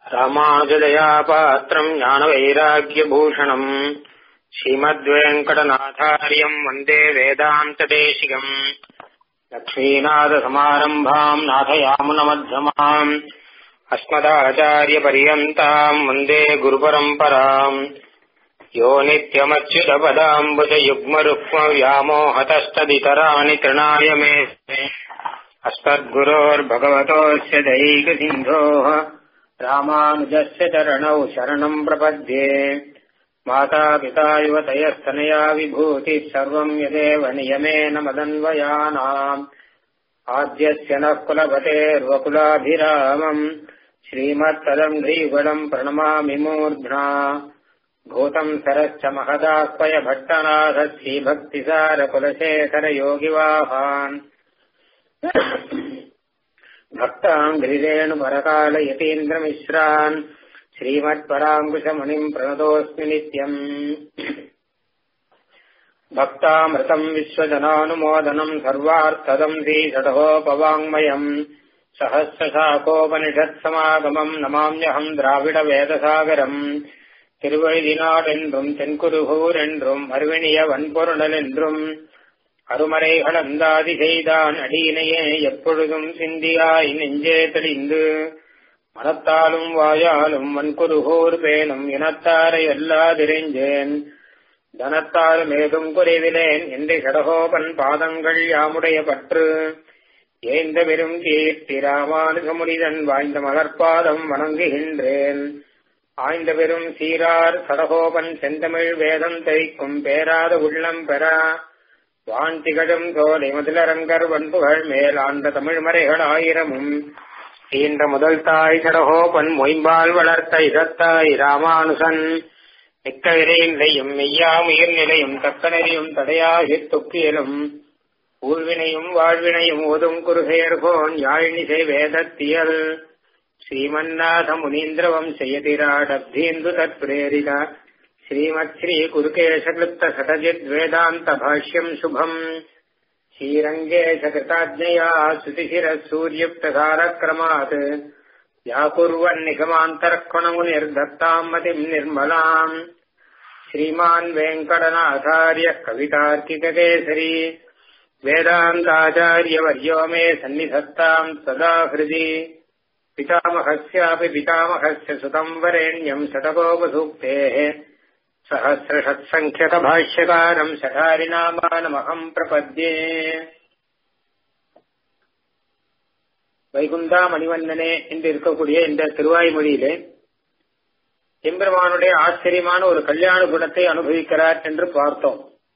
रामानुजदयापात्रम् ज्ञानवैराग्यभूषणम् श्रीमद्वेङ्कटनाथार्यम् वन्दे वेदान्तदेशिकम् लक्ष्मीनाथसमारम्भाम् नाथयामुनमध्यमाम् अस्मदाचार्यपर्यन्ताम् वन्दे गुरुपरम्पराम् यो नित्यमच्युतपदाम्बुजयुग्मरुक्मव्यामोहतस्तदितराणि तृणाय मे अस्मद्गुरोर्भगवतोऽस्य दैकसिन्धोः रामानुजस्य चरणौ शरणम् प्रपद्ये मातापिता युवतयस्तनया विभूतिः सर्वम् यदेव नियमेन मदन्वयानाम् आद्यस्य नः कुलपतेर्वकुलाभिरामम् श्रीमत्तदङ्घ्रीगुणम् प्रणमामि मूर्ध्ना भूतम् सरश्च महदास्पय भट्टनाथ श्रीभक्तिसारकुलशेखरयोगिवाहान् भक्ताङ्घ्रिरेणुपरकालयतीन्द्रमिश्रान् श्रीमत्पराङ्कुशमुनिम् प्रणतोऽस्मि नित्यम् भक्तामृतम् विश्वजनानुमोदनम् सर्वार्थदम् श्रीषडहोपवाङ्मयम् सहस्रशाकोपनिषत्समागमम् नमाम्यहम् द्राविडवेदसागरम् திருவழுதினாடென்றும் தென்குருகூர் என்றும் அருவினிய வன்பொருணல் என்றும் அருமறைகள் அந்தாதி செய்தான் அடியினையே எப்பொழுதும் சிந்தியாய் நெஞ்சே தெளிந்து மனத்தாலும் வாயாலும் வன்குருகூர் பேணும் இனத்தாரை எல்லாதிரைஞ்சேன் தனத்தாலும் ஏதும் குறைவிலேன் என்று கடகோபன் பாதங்கள் யாமுடைய பற்று ஏந்த பெரும் கீர்த்தி ராமானுகமுனிதன் வாய்ந்த மலர்பாதம் வணங்குகின்றேன் ஆய்ந்த பெரும் சீரார் சடகோபன் செந்தமிழ் வேதம் தைக்கும் பேராத உள்ளம் பெற வான் திகழும் சோலை முதலரங்கர் வன்புகள் மேல் ஆண்ட தமிழ் மறைகள் ஆயிரமும் ஈன்ற முதல் தாய் சடகோபன் மொயம்பால் வளர்த்த இதத்தாய் ராமானுசன் மிக்க விரைநிலையும் மெய்யாமுயிர் நிலையும் தக்கனரையும் தடையாகித் தொக்கியலும் ஊழ்வினையும் வாழ்வினையும் ஓதும் குருகையர்கோன் யாழினிசை வேதத்தியல் श्रीमन्नाथ मुनीन्द्रवंशयतिराडब्धीन्दु तत्प्रेरित श्रीमत् श्रीकुरुकेशकृत्त सतजिद्वेदान्त भाष्यम् शुभम् श्रीरङ्गेशकृताज्ञया श्रुतिशिरः सूर्युक्तधारक्रमात् व्याकुर्वन्निगमान्तर्क्वणमुनिर्दत्ताम् मतिम् निर्मलाम् श्रीमान् वेङ्कटनाथार्यः कवितार्किककेसरी वेदान्ताचार्यवर्यो मे सन्निधत्ताम् सदा हृदि पितामहस्यापि पितामहस्य सुतम् वरेण्यम् शतकोपसूक्तेः सहस्रषत्सङ्ख्यकभाष्यकारम् शठारिनामानमहम् प्रपद्ये வைகுந்தா மணிவண்ணனே என்று இருக்கக்கூடிய இந்த திருவாய்மொழியிலே எம்பெருமானுடைய ஆச்சரியமான ஒரு கல்யாண குணத்தை அனுபவிக்கிறார் என்று பார்த்தோம்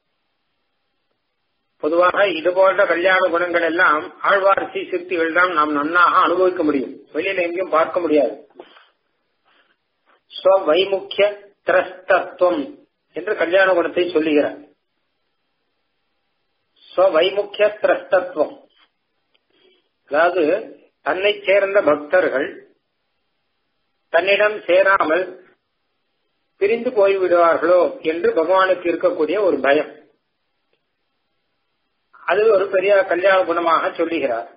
பொதுவாக இது போன்ற கல்யாண குணங்கள் எல்லாம் ஆழ்வார் சீசுக்திகள் தான் நாம் நன்னாக அனுபவிக்க முடியும் வெளியில எங்கேயும் பார்க்க முடியாது ஸ்வவைமுக்கிய திரஸ்தத்துவம் என்று கல்யாண குணத்தை சொல்லுகிறார் ஸ்வவைமுக்கிய திரஸ்தத்துவம் அதாவது தன்னை சேர்ந்த பக்தர்கள் தன்னிடம் சேராமல் பிரிந்து போய்விடுவார்களோ என்று பகவானுக்கு இருக்கக்கூடிய ஒரு பயம் அது ஒரு பெரிய கல்யாண குணமாக சொல்லுகிறார்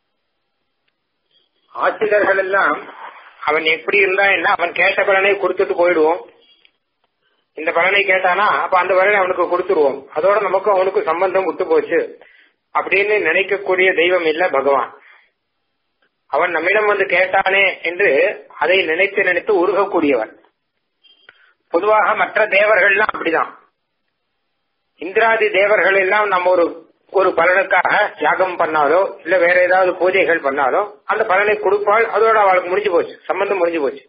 ஆசிரியர்கள் எல்லாம் அவன் எப்படி இருந்தா என்ன அவன் கேட்ட பலனை கொடுத்துட்டு போயிடுவோம் இந்த பலனை கேட்டானா அப்ப அந்த பலனை அவனுக்கு கொடுத்துருவோம் அதோட நமக்கும் அவனுக்கும் சம்பந்தம் விட்டு போச்சு அப்படின்னு நினைக்கக்கூடிய தெய்வம் இல்ல பகவான் அவன் நம்மிடம் வந்து கேட்டானே என்று அதை நினைத்து நினைத்து உருகக்கூடியவன் பொதுவாக மற்ற தேவர்கள்லாம் அப்படிதான் இந்திராதி தேவர்கள் எல்லாம் நம்ம ஒரு ஒரு பலனுக்காக தியாகம் பண்ணாலோ இல்ல வேற ஏதாவது பூஜைகள் பண்ணாலோ அந்த பலனை கொடுப்பாள் அதோட அவளுக்கு முடிஞ்சு போச்சு சம்பந்தம் முடிஞ்சு போச்சு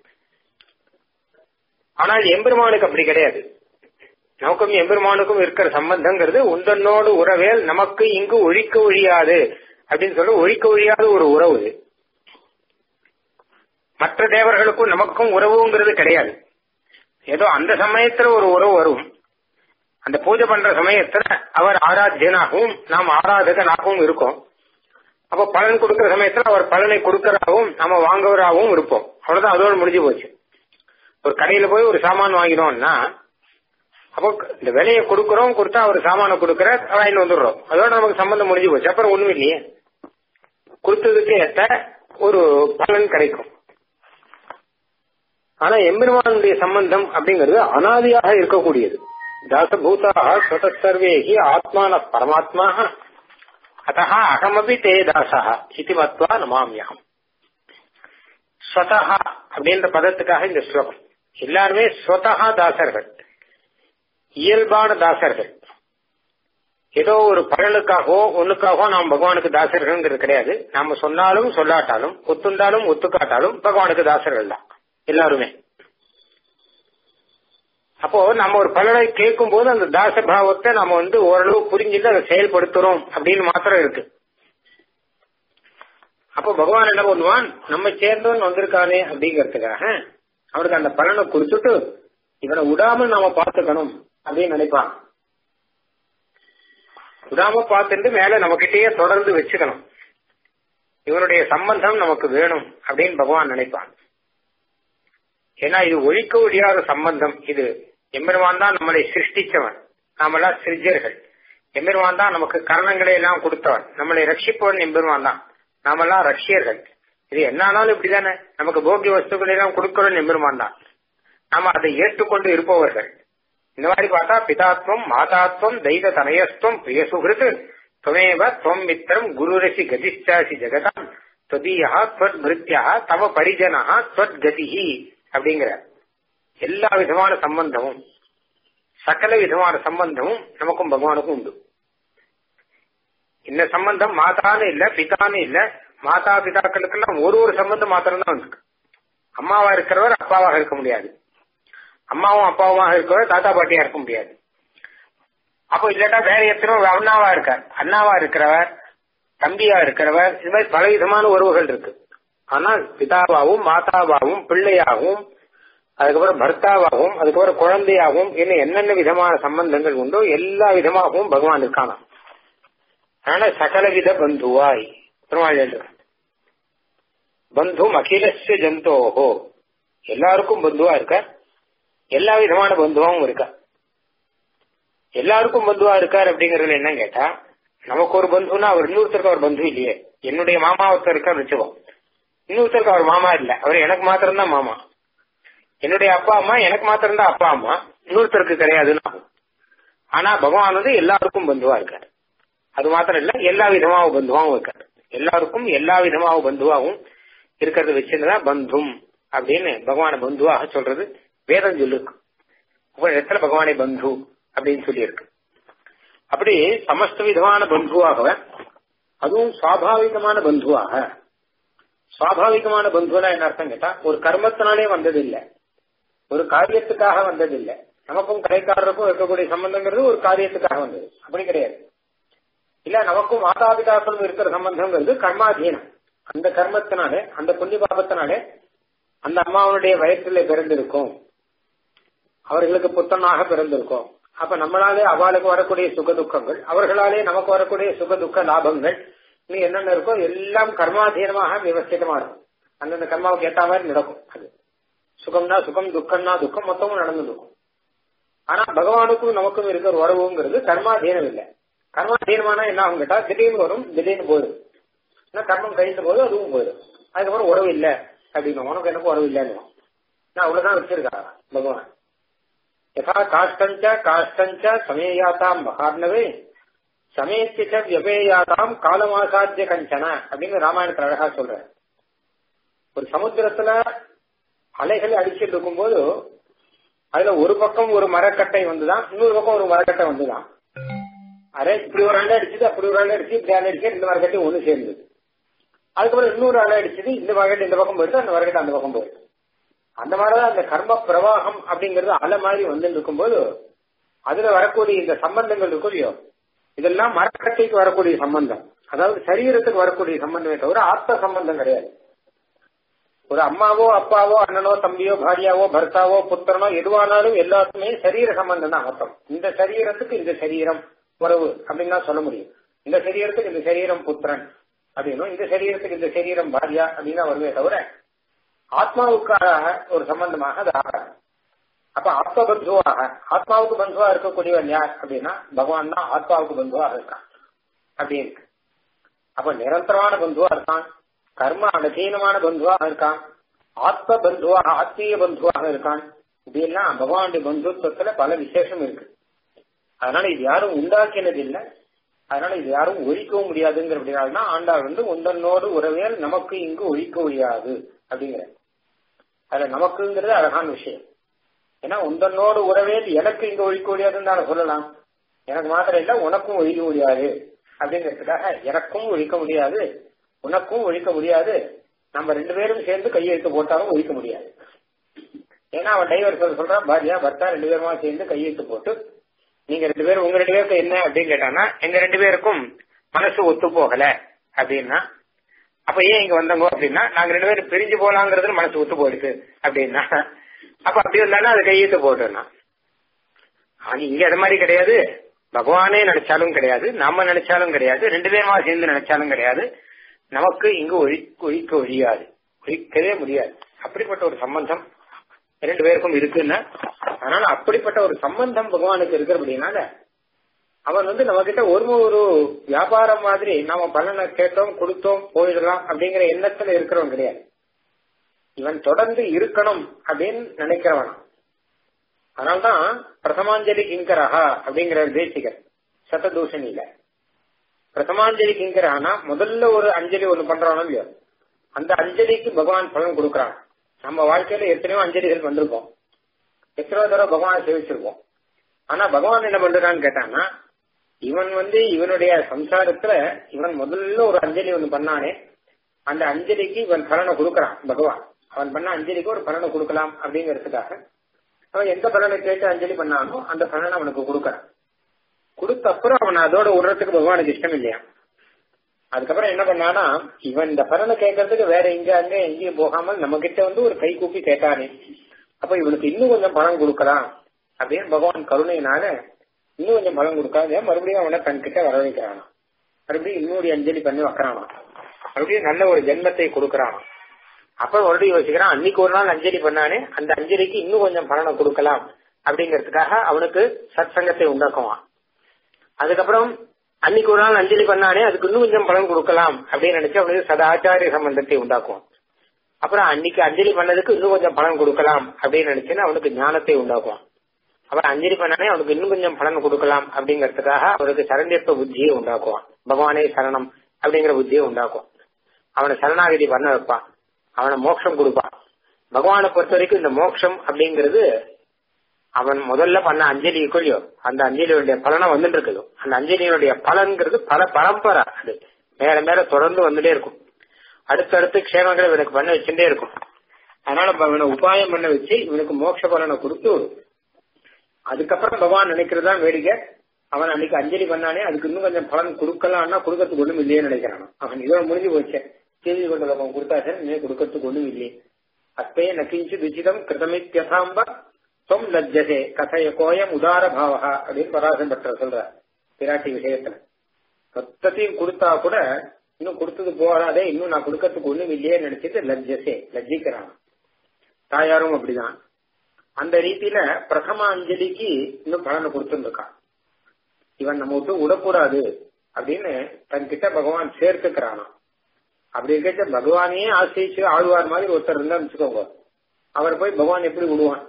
ஆனால் எம்பெருமானுக்கு அப்படி கிடையாது நமக்கும் எம்பெருமானுக்கும் இருக்கிற சம்பந்தங்கிறது உந்தன்னோடு உறவேல் நமக்கு இங்கு ஒழிக்க ஒழியாது அப்படின்னு சொல்ல ஒழிக்க ஒழியாத ஒரு உறவு மற்ற தேவர்களுக்கும் நமக்கும் உறவுங்கிறது கிடையாது ஏதோ அந்த சமயத்துல ஒரு உறவு வரும் அந்த பூஜை பண்ற சமயத்துல அவர் ஆராத்தியனாகவும் நாம் ஆராதகனாகவும் இருக்கோம் அப்ப பலன் கொடுக்கிற சமயத்துல அவர் பலனை கொடுக்கறாகவும் நம்ம வாங்குவராகவும் இருப்போம் அவ்வளவுதான் அதோட முடிஞ்சு போச்சு ஒரு கடையில போய் ஒரு சாமான் வாங்கினோம்னா அப்போ இந்த விலையை கொடுக்கறோம் கொடுத்தா அவர் சாமான கொடுக்கற வாங்கிட்டு வந்துடுறோம் அதோட நமக்கு சம்பந்தம் முடிஞ்சு போச்சு அப்புறம் ஒண்ணும் இல்லையே கொடுத்ததுக்கு ஏத்த ஒரு பலன் கிடைக்கும் ஆனா எம்பெருமானுடைய சம்பந்தம் அப்படிங்கிறது அனாதியாக இருக்கக்கூடியது தாசபூதாக ஸ்வத சர்வேகி ஆத்மான பரமாத்மாக அத்த அகமபி தே தாசா இது மத்வா நமாமியகம் ஸ்வதா அப்படின்ற பதத்துக்காக இந்த ஸ்லோகம் எல்லாருமே ஸ்வதா தாசர்கள் இயல்பான தாசர்கள் ஏதோ ஒரு பலனுக்காகவோ ஒண்ணுக்காகவோ நாம் பகவானுக்கு தாசர்கள்ங்கிறது கிடையாது நாம சொன்னாலும் சொல்லாட்டாலும் ஒத்துண்டாலும் ஒத்துக்காட்டாலும் பகவானுக்கு தாசர்கள் தான் எல்லாருமே அப்போ நம்ம ஒரு பலனை கேட்கும் போது அந்த தாச பாவத்தை நம்ம வந்து ஓரளவு புரிஞ்சுட்டு அதை செயல்படுத்துறோம் அப்படின்னு மாத்திரம் இருக்கு அப்போ பகவான் என்ன பண்ணுவான் நம்ம சேர்ந்தவன் வந்திருக்கானே அப்படிங்கறதுக்காக அவனுக்கு அந்த பலனை கொடுத்துட்டு இவனை விடாமல் நாம பார்த்துக்கணும் அப்படின்னு நினைப்பான் விடாம பார்த்துட்டு மேல நம்ம கிட்டேயே தொடர்ந்து வச்சுக்கணும் இவனுடைய சம்பந்தம் நமக்கு வேணும் அப்படின்னு பகவான் நினைப்பான் ஏன்னா இது ஒழிக்க முடியாத சம்பந்தம் இது எம்பெருமான் தான் நம்மளை சிருஷ்டிச்சவன் நாமெல்லாம் சிறிஜர்கள் எம்பெருமான் தான் நமக்கு கரணங்களை எல்லாம் கொடுத்தவன் நம்மளை ரட்சிப்பவன் எம்பெருமான் தான் நாமெல்லாம் ரஷ்யர்கள் இது என்ன ஆனாலும் இப்படிதானே நமக்கு போக்கிய வஸ்துக்களை எல்லாம் கொடுக்கிறவன் எம்பெருமான் தான் நாம அதை ஏற்றுக்கொண்டு இருப்பவர்கள் இந்த மாதிரி பார்த்தா பிதாத்வம் மாதாத்வம் தெய்வ தனயஸ்துவம் பிரிய சுகிருத்து துவமேவ துவம் மித்திரம் குருரசி கதிஷ்டாசி ஜெகதாம் தொதியா துவத் மிருத்யா தவ பரிஜனா துவத் கதிஹி அப்படிங்கிற எல்லா விதமான சம்பந்தமும் சகல விதமான சம்பந்தமும் நமக்கும் பகவானுக்கும் உண்டு இந்த சம்பந்தம் மாதான்னு இல்ல பிதான்னு இல்ல மாதா பிதாக்களுக்கெல்லாம் ஒரு ஒரு சம்பந்தம் மாத்திரம் தான் இருக்கு அம்மாவா இருக்கிறவர் அப்பாவாக இருக்க முடியாது அம்மாவும் அப்பாவுமாக இருக்கிறவர் தாத்தா பாட்டியா இருக்க முடியாது அப்போ இல்லாட்டா வேற எத்தனோ அண்ணாவா இருக்கார் அண்ணாவா இருக்கிறவர் தம்பியா இருக்கிறவர் இது மாதிரி பல விதமான உறவுகள் இருக்கு ஆனால் பிதாவாகவும் மாதாவாகவும் பிள்ளையாகவும் அதுக்கப்புறம் பர்த்தாவாகவும் அதுக்கப்புறம் குழந்தையாகவும் இன்னும் என்னென்ன விதமான சம்பந்தங்கள் உண்டோ எல்லா விதமாகவும் பகவான் இருக்கானாம் அதனால சகலவித பந்துவாய் பெருமாள் பந்தும் அகிலஸ்ய ஜந்தோஹோ எல்லாருக்கும் பந்துவா இருக்க எல்லா விதமான பந்துவாவும் இருக்கா எல்லாருக்கும் பந்துவா இருக்கார் அப்படிங்கறது என்ன கேட்டா நமக்கு ஒரு பந்துனா அவர் இன்னொருத்தருக்கு அவர் பந்து இல்லையே என்னுடைய மாமா ஒருத்தர் இருக்கார் வச்சுக்கோம் இன்னொருத்தருக்கு அவர் மாமா இல்ல அவர் எனக்கு மாத்திரம் தான் மாமா என்னுடைய அப்பா அம்மா எனக்கு மாத்திரம் தான் அப்பா அம்மா இன்னொருத்தருக்கு கிடையாதுன்னா ஆனா பகவான் வந்து எல்லாருக்கும் பந்துவா இருக்காரு அது மாத்திரம் இல்ல எல்லா விதமாவும் பந்துவாவும் இருக்காரு எல்லாருக்கும் எல்லா விதமாவும் பந்துவாகவும் இருக்கிறத வச்சிருந்தா பந்தும் அப்படின்னு பகவான பந்துவாக சொல்றது வேதம் சொல்லிருக்கு இடத்துல பகவானை பந்து அப்படின்னு சொல்லி இருக்கு அப்படி சமஸ்த விதமான பந்துவாக அதுவும் சுவாபாவிகமான பந்துவாக சுவாபாவிகமான பந்துவனா என்ன அர்த்தம் கேட்டா ஒரு கர்மத்தினாலே வந்தது இல்ல ஒரு காரியத்துக்காக வந்தது இல்ல நமக்கும் கடைக்காரருக்கும் இருக்கக்கூடிய சம்பந்தங்கிறது ஒரு காரியத்துக்காக வந்தது அப்படி கிடையாது இல்ல நமக்கும் மாதாபிதாக்களும் இருக்கிற சம்பந்தங்கிறது கர்மாதீனம் அந்த கர்மத்தினாலே அந்த புண்ணிய பாபத்தினாலே அந்த அம்மாவனுடைய வயற்றில பிறந்திருக்கும் அவர்களுக்கு புத்தனாக பிறந்திருக்கும் அப்ப நம்மளாலே அவளுக்கு வரக்கூடிய சுக துக்கங்கள் அவர்களாலே நமக்கு வரக்கூடிய சுக துக்க லாபங்கள் இன்னும் என்னென்ன இருக்கோ எல்லாம் கர்மாதீனமாக விவஸ்திதமா இருக்கும் அந்தந்த கர்மாவுக்கு ஏற்ற மாதிரி நடக்கும் அது சுகம்னா சுகம் துக்கம்னா துக்கம் மொத்தமும் நடந்துருக்கும் ஆனா பகவானுக்கும் நமக்கும் இருக்கிற உறவுங்கிறது கர்மாதீனம் இல்லை கர்மாதீனமானா என்ன ஆகும் கேட்டா திடீர்னு வரும் திடீர்னு போயிடும் ஏன்னா கர்மம் கழிந்த போது அதுவும் போயிடும் அதுக்கப்புறம் உறவு இல்லை அப்படின்னு உனக்கு எனக்கு உறவு இல்லைன்னு நான் அவ்வளவுதான் வச்சிருக்கா பகவான் யதா காஷ்டஞ்ச காஷ்டஞ்ச சமேயாத்தாம் மகார்ணவே சமயத்திச்ச வியபேயாதாம் காலமாசாத்திய கஞ்சன அப்படின்னு ராமாயணத்துல அழகா சொல்ற ஒரு சமுத்திரத்துல அலைகள் அடிச்சிட்டு இருக்கும்போது அதுல ஒரு பக்கம் ஒரு மரக்கட்டை வந்துதான் இன்னொரு பக்கம் ஒரு மரக்கட்டை வந்துதான் அரே இப்படி ஒரு அலை அடிச்சது அப்படி ஒரு அலை அடிச்சு இப்படி அலை அடிச்சு இந்த மரக்கட்டை ஒண்ணு சேர்ந்தது அதுக்கப்புறம் இன்னொரு அலை அடிச்சது இந்த மரக்கட்டை இந்த பக்கம் போயிட்டு அந்த மரக்கட்டை அந்த பக்கம் போயிட்டு அந்த மாதிரிதான் அந்த கர்ம பிரவாகம் அப்படிங்கறது அலை மாதிரி வந்து இருக்கும்போது அதுல வரக்கூடிய இந்த சம்பந்தங்கள் இருக்கும் இல்லையோ இதெல்லாம் மரக்கட்டைக்கு வரக்கூடிய சம்பந்தம் அதாவது சரீரத்துக்கு வரக்கூடிய சம்பந்தமே தவிர ஆத்ம சம்பந்தம் கிடையாது ஒரு அம்மாவோ அப்பாவோ அண்ணனோ தம்பியோ பாரியாவோ பர்த்தாவோ புத்திரனோ எதுவானாலும் எல்லாத்துக்குமே சரீர சம்பந்தம் தான் அர்த்தம் இந்த சரீரத்துக்கு இந்த சரீரம் உறவு அப்படின்னு தான் சொல்ல முடியும் இந்த சரீரத்துக்கு இந்த சரீரம் புத்திரன் அப்படின்னும் இந்த சரீரத்துக்கு இந்த சரீரம் பாரியா அப்படின்னு வருமே தவிர ஆத்மாவுக்காக ஒரு சம்பந்தமாக அது ஆகாது அப்ப ஆத்ம பந்துவாக ஆத்மாவுக்கு பந்துவா இருக்கக்கூடியவன் யார் அப்படின்னா பகவான் தான் ஆத்மாவுக்கு பந்துவாக இருக்கான் அப்படி இருக்கு அப்ப நிரந்தரமான பந்துவா இருக்கான் கர்ம அடசீனமான பந்துவாக இருக்கான் ஆத்ம பந்துவாக ஆத்மீய பந்துவாக இருக்கான் இப்படியெல்லாம் பகவானுடைய பந்துத்துவத்துல பல விசேஷம் இருக்கு அதனால இது யாரும் உண்டாக்கினது இல்லை அதனால இது யாரும் ஒழிக்கவும் முடியாதுங்கிறபடினால்தான் ஆண்டாள் வந்து உந்தன்னோடு உறவியல் நமக்கு இங்கு ஒழிக்க முடியாது அப்படிங்கிற அதுல நமக்குங்கிறது அழகான விஷயம் ஏன்னா உந்தன்னோடு உறவேல் எனக்கு இங்க ஒழிக்க முடியாதுன்னு நான் சொல்லலாம் எனக்கு மாத்திரம் இல்ல உனக்கும் ஒழிக்க முடியாது அப்படிங்கிறதுக்காக எனக்கும் ஒழிக்க முடியாது உனக்கும் ஒழிக்க முடியாது நம்ம ரெண்டு பேரும் சேர்ந்து கையெழுத்து போட்டாலும் ஒழிக்க முடியாது ஏன்னா அவன் டைவர் சொல்றான் பாரியா பர்த்தா ரெண்டு பேருமா சேர்ந்து கையெழுத்து போட்டு நீங்க ரெண்டு பேரும் உங்க ரெண்டு பேருக்கு என்ன அப்படின்னு கேட்டானா எங்க ரெண்டு பேருக்கும் மனசு ஒத்து போகல அப்படின்னா அப்ப ஏன் இங்க வந்தவங்க அப்படின்னா நாங்க ரெண்டு பேரும் பிரிஞ்சு போலாங்கிறது மனசு ஒத்து போயிருக்கு அப்படின்னா அப்ப அப்படி இருந்தாலும் அது கையெழுத்து போட்டுனா ஆனா இங்க அது மாதிரி கிடையாது பகவானே நினைச்சாலும் கிடையாது நம்ம நினைச்சாலும் கிடையாது ரெண்டு பேருமா சேர்ந்து நினைச்சாலும் கிடையாது நமக்கு இங்கு ஒழிக்க ஒழிக்க ஒழியாது ஒழிக்கவே முடியாது அப்படிப்பட்ட ஒரு சம்பந்தம் ரெண்டு பேருக்கும் இருக்குன்னா அதனால அப்படிப்பட்ட ஒரு சம்பந்தம் பகவானுக்கு இருக்கிறபடினால அவன் வந்து நம்ம கிட்ட ஒரு ஒரு வியாபாரம் மாதிரி நாம பலனை கேட்டோம் கொடுத்தோம் போயிடலாம் அப்படிங்கிற எண்ணத்துல இருக்கிறவன் கிடையாது இவன் தொடர்ந்து இருக்கணும் அப்படின்னு நினைக்கிறவன் அதனால்தான் பிரதமாஞ்சலி கிங்கரஹா அப்படிங்கிற தேசிகர் சததூஷணியில பிரதமாஞ்சலி கிங்கரஹானா முதல்ல ஒரு அஞ்சலி ஒண்ணு பண்றானோ இல்லையோ அந்த அஞ்சலிக்கு பகவான் பலன் கொடுக்கறான் நம்ம வாழ்க்கையில எத்தனையோ அஞ்சலிகள் வந்திருக்கோம் எத்தனையோ தடவை பகவானை சேவிச்சிருக்கோம் ஆனா பகவான் என்ன பண்றான்னு கேட்டான்னா இவன் வந்து இவனுடைய சம்சாரத்துல இவன் முதல்ல ஒரு அஞ்சலி ஒண்ணு பண்ணானே அந்த அஞ்சலிக்கு இவன் பலனை கொடுக்கறான் பகவான் அவன் பண்ண அஞ்சலிக்கு ஒரு பலனை கொடுக்கலாம் அப்படிங்கறதுக்காக அவன் எந்த பலனை கேட்டு அஞ்சலி பண்ணானோ அந்த பலனை அவனுக்கு கொடுக்கறான் கொடுத்த அப்புறம் அவன் அதோட விடுறதுக்கு பகவானுக்கு இஷ்டம் இல்லையா அதுக்கப்புறம் என்ன பண்ணானா இவன் இந்த பலனை கேட்கறதுக்கு வேற இங்க அங்க எங்கேயும் போகாமல் நம்ம கிட்ட வந்து ஒரு கை கூப்பி கேட்டானே அப்ப இவனுக்கு இன்னும் கொஞ்சம் பணம் கொடுக்கலாம் அப்படின்னு பகவான் கருணையினால இன்னும் கொஞ்சம் பலம் கொடுக்காத மறுபடியும் அவனை தன் கிட்ட வரவழைக்கிறானா மறுபடியும் இன்னொரு அஞ்சலி பண்ணி வைக்கிறானா மறுபடியும் நல்ல ஒரு ஜென்மத்தை கொடுக்கறானா அப்ப மறுபடியும் யோசிக்கிறான் அன்னைக்கு ஒரு நாள் அஞ்சலி பண்ணானே அந்த அஞ்சலிக்கு இன்னும் கொஞ்சம் பலனை கொடுக்கலாம் அப்படிங்கறதுக்காக அவனுக்கு சத் சங்கத்தை உண்டாக்குவான் அதுக்கப்புறம் அன்னைக்கு ஒரு நாள் அஞ்சலி பண்ணானே அதுக்கு இன்னும் கொஞ்சம் பலன் கொடுக்கலாம் அப்படின்னு நினைச்சு அவனுக்கு சதாச்சாரிய சம்பந்தத்தை உண்டாக்குவான் அப்புறம் அன்னைக்கு அஞ்சலி பண்ணதுக்கு இன்னும் கொஞ்சம் பலன் கொடுக்கலாம் அப்படின்னு நினைச்சுன்னா அவனுக்கு ஞானத்தை உண்டாக்குவான் அப்புறம் அஞ்சலி பண்ணானே அவனுக்கு இன்னும் கொஞ்சம் பலன் கொடுக்கலாம் அப்படிங்கறதுக்காக அவனுக்கு சரண்யத்துவ புத்தியை உண்டாக்குவான் பகவானே சரணம் அப்படிங்கிற புத்தியை உண்டாக்குவான் அவனை சரணாகதி பண்ண வைப்பான் அவனை மோட்சம் கொடுப்பான் பகவானை பொறுத்த வரைக்கும் இந்த மோட்சம் அப்படிங்கிறது அவன் முதல்ல பண்ண அஞ்சலிக்குள்ளயோ அந்த அஞ்சலியுடைய பலனை வந்துட்டு இருக்குது அந்த அஞ்சலியினுடைய பலன்கிறது பல பரம்பரை அது மேல மேல தொடர்ந்து வந்துட்டே இருக்கும் அடுத்தடுத்து க்ஷேமங்களை இவனுக்கு பண்ண வச்சுட்டே இருக்கும் அதனால இவனை உபாயம் பண்ண வச்சு இவனுக்கு மோட்ச பலனை கொடுத்து அதுக்கப்புறம் பகவான் நினைக்கிறதா வேடிக்கை அவன் அன்னைக்கு அஞ்சலி பண்ணானே அதுக்கு இன்னும் கொஞ்சம் பலன் கொடுக்கலாம்னா கொடுக்கறதுக்கு ஒண்ணும் இல்லையே நினைக்கிறான் அவன் இதோட முடிஞ்சு போச்சேன் கேள்வி கொண்ட லோகம் கொடுத்தாச்சு இனிமே கொடுக்கறதுக்கு ஒண்ணும் இல்லையே அத்தே நக்கிஞ்சு துச்சிதம் கிருதமித்யசாம்ப தொம் லஜ்ஜதே கதைய கோயம் உதார பாவகா அப்படின்னு பராசம் பட்டர் சொல்ற பிராட்டி விஷயத்துல மொத்தத்தையும் கொடுத்தா கூட இன்னும் கொடுத்தது போறாதே இன்னும் நான் கொடுக்கறதுக்கு ஒண்ணும் இல்லையே நினைச்சிட்டு லஜ்ஜசே லஜ்ஜிக்கிறான் தாயாரும் அப்படிதான் அந்த ரீதியில பிரதம அஞ்சலிக்கு இன்னும் பலனை கொடுத்துருக்கான் இவன் நம்ம விட்டு விடக்கூடாது அப்படின்னு தன்கிட்ட பகவான் சேர்த்துக்கிறானா அப்படி இருக்க பகவானையே ஆசிரிச்சு ஆழ்வார் மாதிரி ஒருத்தர் இருந்தா வச்சுக்கோங்க அவர் போய் பகவான் எப்படி விடுவான்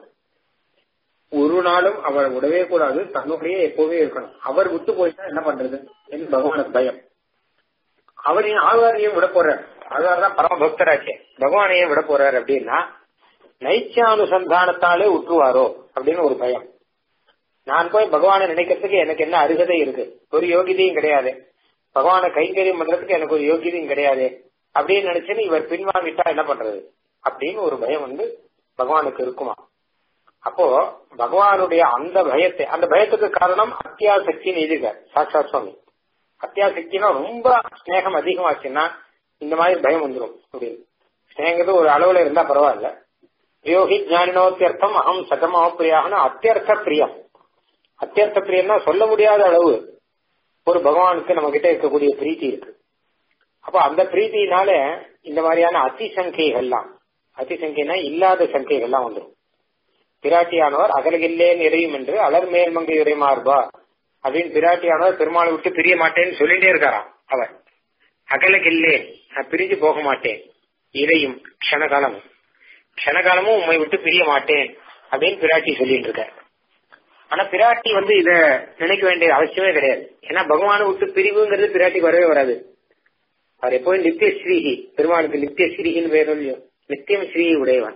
ஒரு நாளும் அவர் விடவே கூடாது தன்னுடைய எப்பவுமே இருக்கணும் அவர் விட்டு போயிட்டா என்ன பண்றது என்று பகவானுக்கு பயம் அவரையும் ஆழ்வாரையும் விட போறார் ஆழ்வார் தான் பரம பக்தராச்சே பகவானையும் விட போறார் அப்படின்னா நைச்சானுசந்தானத்தாலே விட்டுருவாரோ அப்படின்னு ஒரு பயம் நான் போய் பகவானை நினைக்கிறதுக்கு எனக்கு என்ன அருகதை இருக்கு ஒரு யோகிதையும் கிடையாது பகவானை கைங்கரியம் பண்றதுக்கு எனக்கு ஒரு யோகியதையும் கிடையாது அப்படின்னு நினைச்சுன்னு இவர் பின்வாங்கிட்டா என்ன பண்றது அப்படின்னு ஒரு பயம் வந்து பகவானுக்கு இருக்குமா அப்போ பகவானுடைய அந்த பயத்தை அந்த பயத்துக்கு காரணம் அத்தியாசக்தின்னு எழுதிருக்க சாட்சாத் சுவாமி அத்தியாசக்தினா ரொம்ப ஸ்நேகம் அதிகமாச்சுன்னா இந்த மாதிரி பயம் வந்துடும் அப்படின்னு ஸ்நேகங்கிறது ஒரு அளவுல இருந்தா பரவாயில்ல யோகி ஜானினோத்தியர்த்தம் அகம் சகமோ பிரியாகனா அத்தியர்த்த பிரியம் அத்தியர்த்த பிரியம்னா சொல்ல முடியாத அளவு ஒரு பகவானுக்கு நம்ம கிட்ட இருக்கக்கூடிய பிரீத்தி இருக்கு அப்ப அந்த பிரீத்தினால இந்த மாதிரியான அதிசங்கைகள்லாம் அதிசங்கைனா இல்லாத சங்கைகள்லாம் வந்துடும் பிராட்டியானவர் அகலகில்லே நிறையும் என்று அலர் மேல்மங்கை உரைமார்பா அப்படின்னு பிராட்டியானவர் பெருமாளை விட்டு பிரிய மாட்டேன்னு சொல்லிட்டே இருக்காராம் அவர் அகலகில்லே நான் பிரிஞ்சு போக மாட்டேன் இறையும் க்ஷணகாலம் க்ஷணகாலமும் உண்மை விட்டு பிரிய மாட்டேன் அப்படின்னு பிராட்டி சொல்லிட்டு இருக்க ஆனா பிராட்டி வந்து இத நினைக்க வேண்டிய அவசியமே கிடையாது ஏன்னா பகவானை விட்டு பிரிவுங்கிறது பிராட்டி வரவே வராது அவர் எப்போதும் நித்திய ஸ்ரீஹி பெருமாளுக்கு நித்திய ஸ்ரீஹின்னு பேர் இல்லையோ நித்தியம் ஸ்ரீ உடையவன்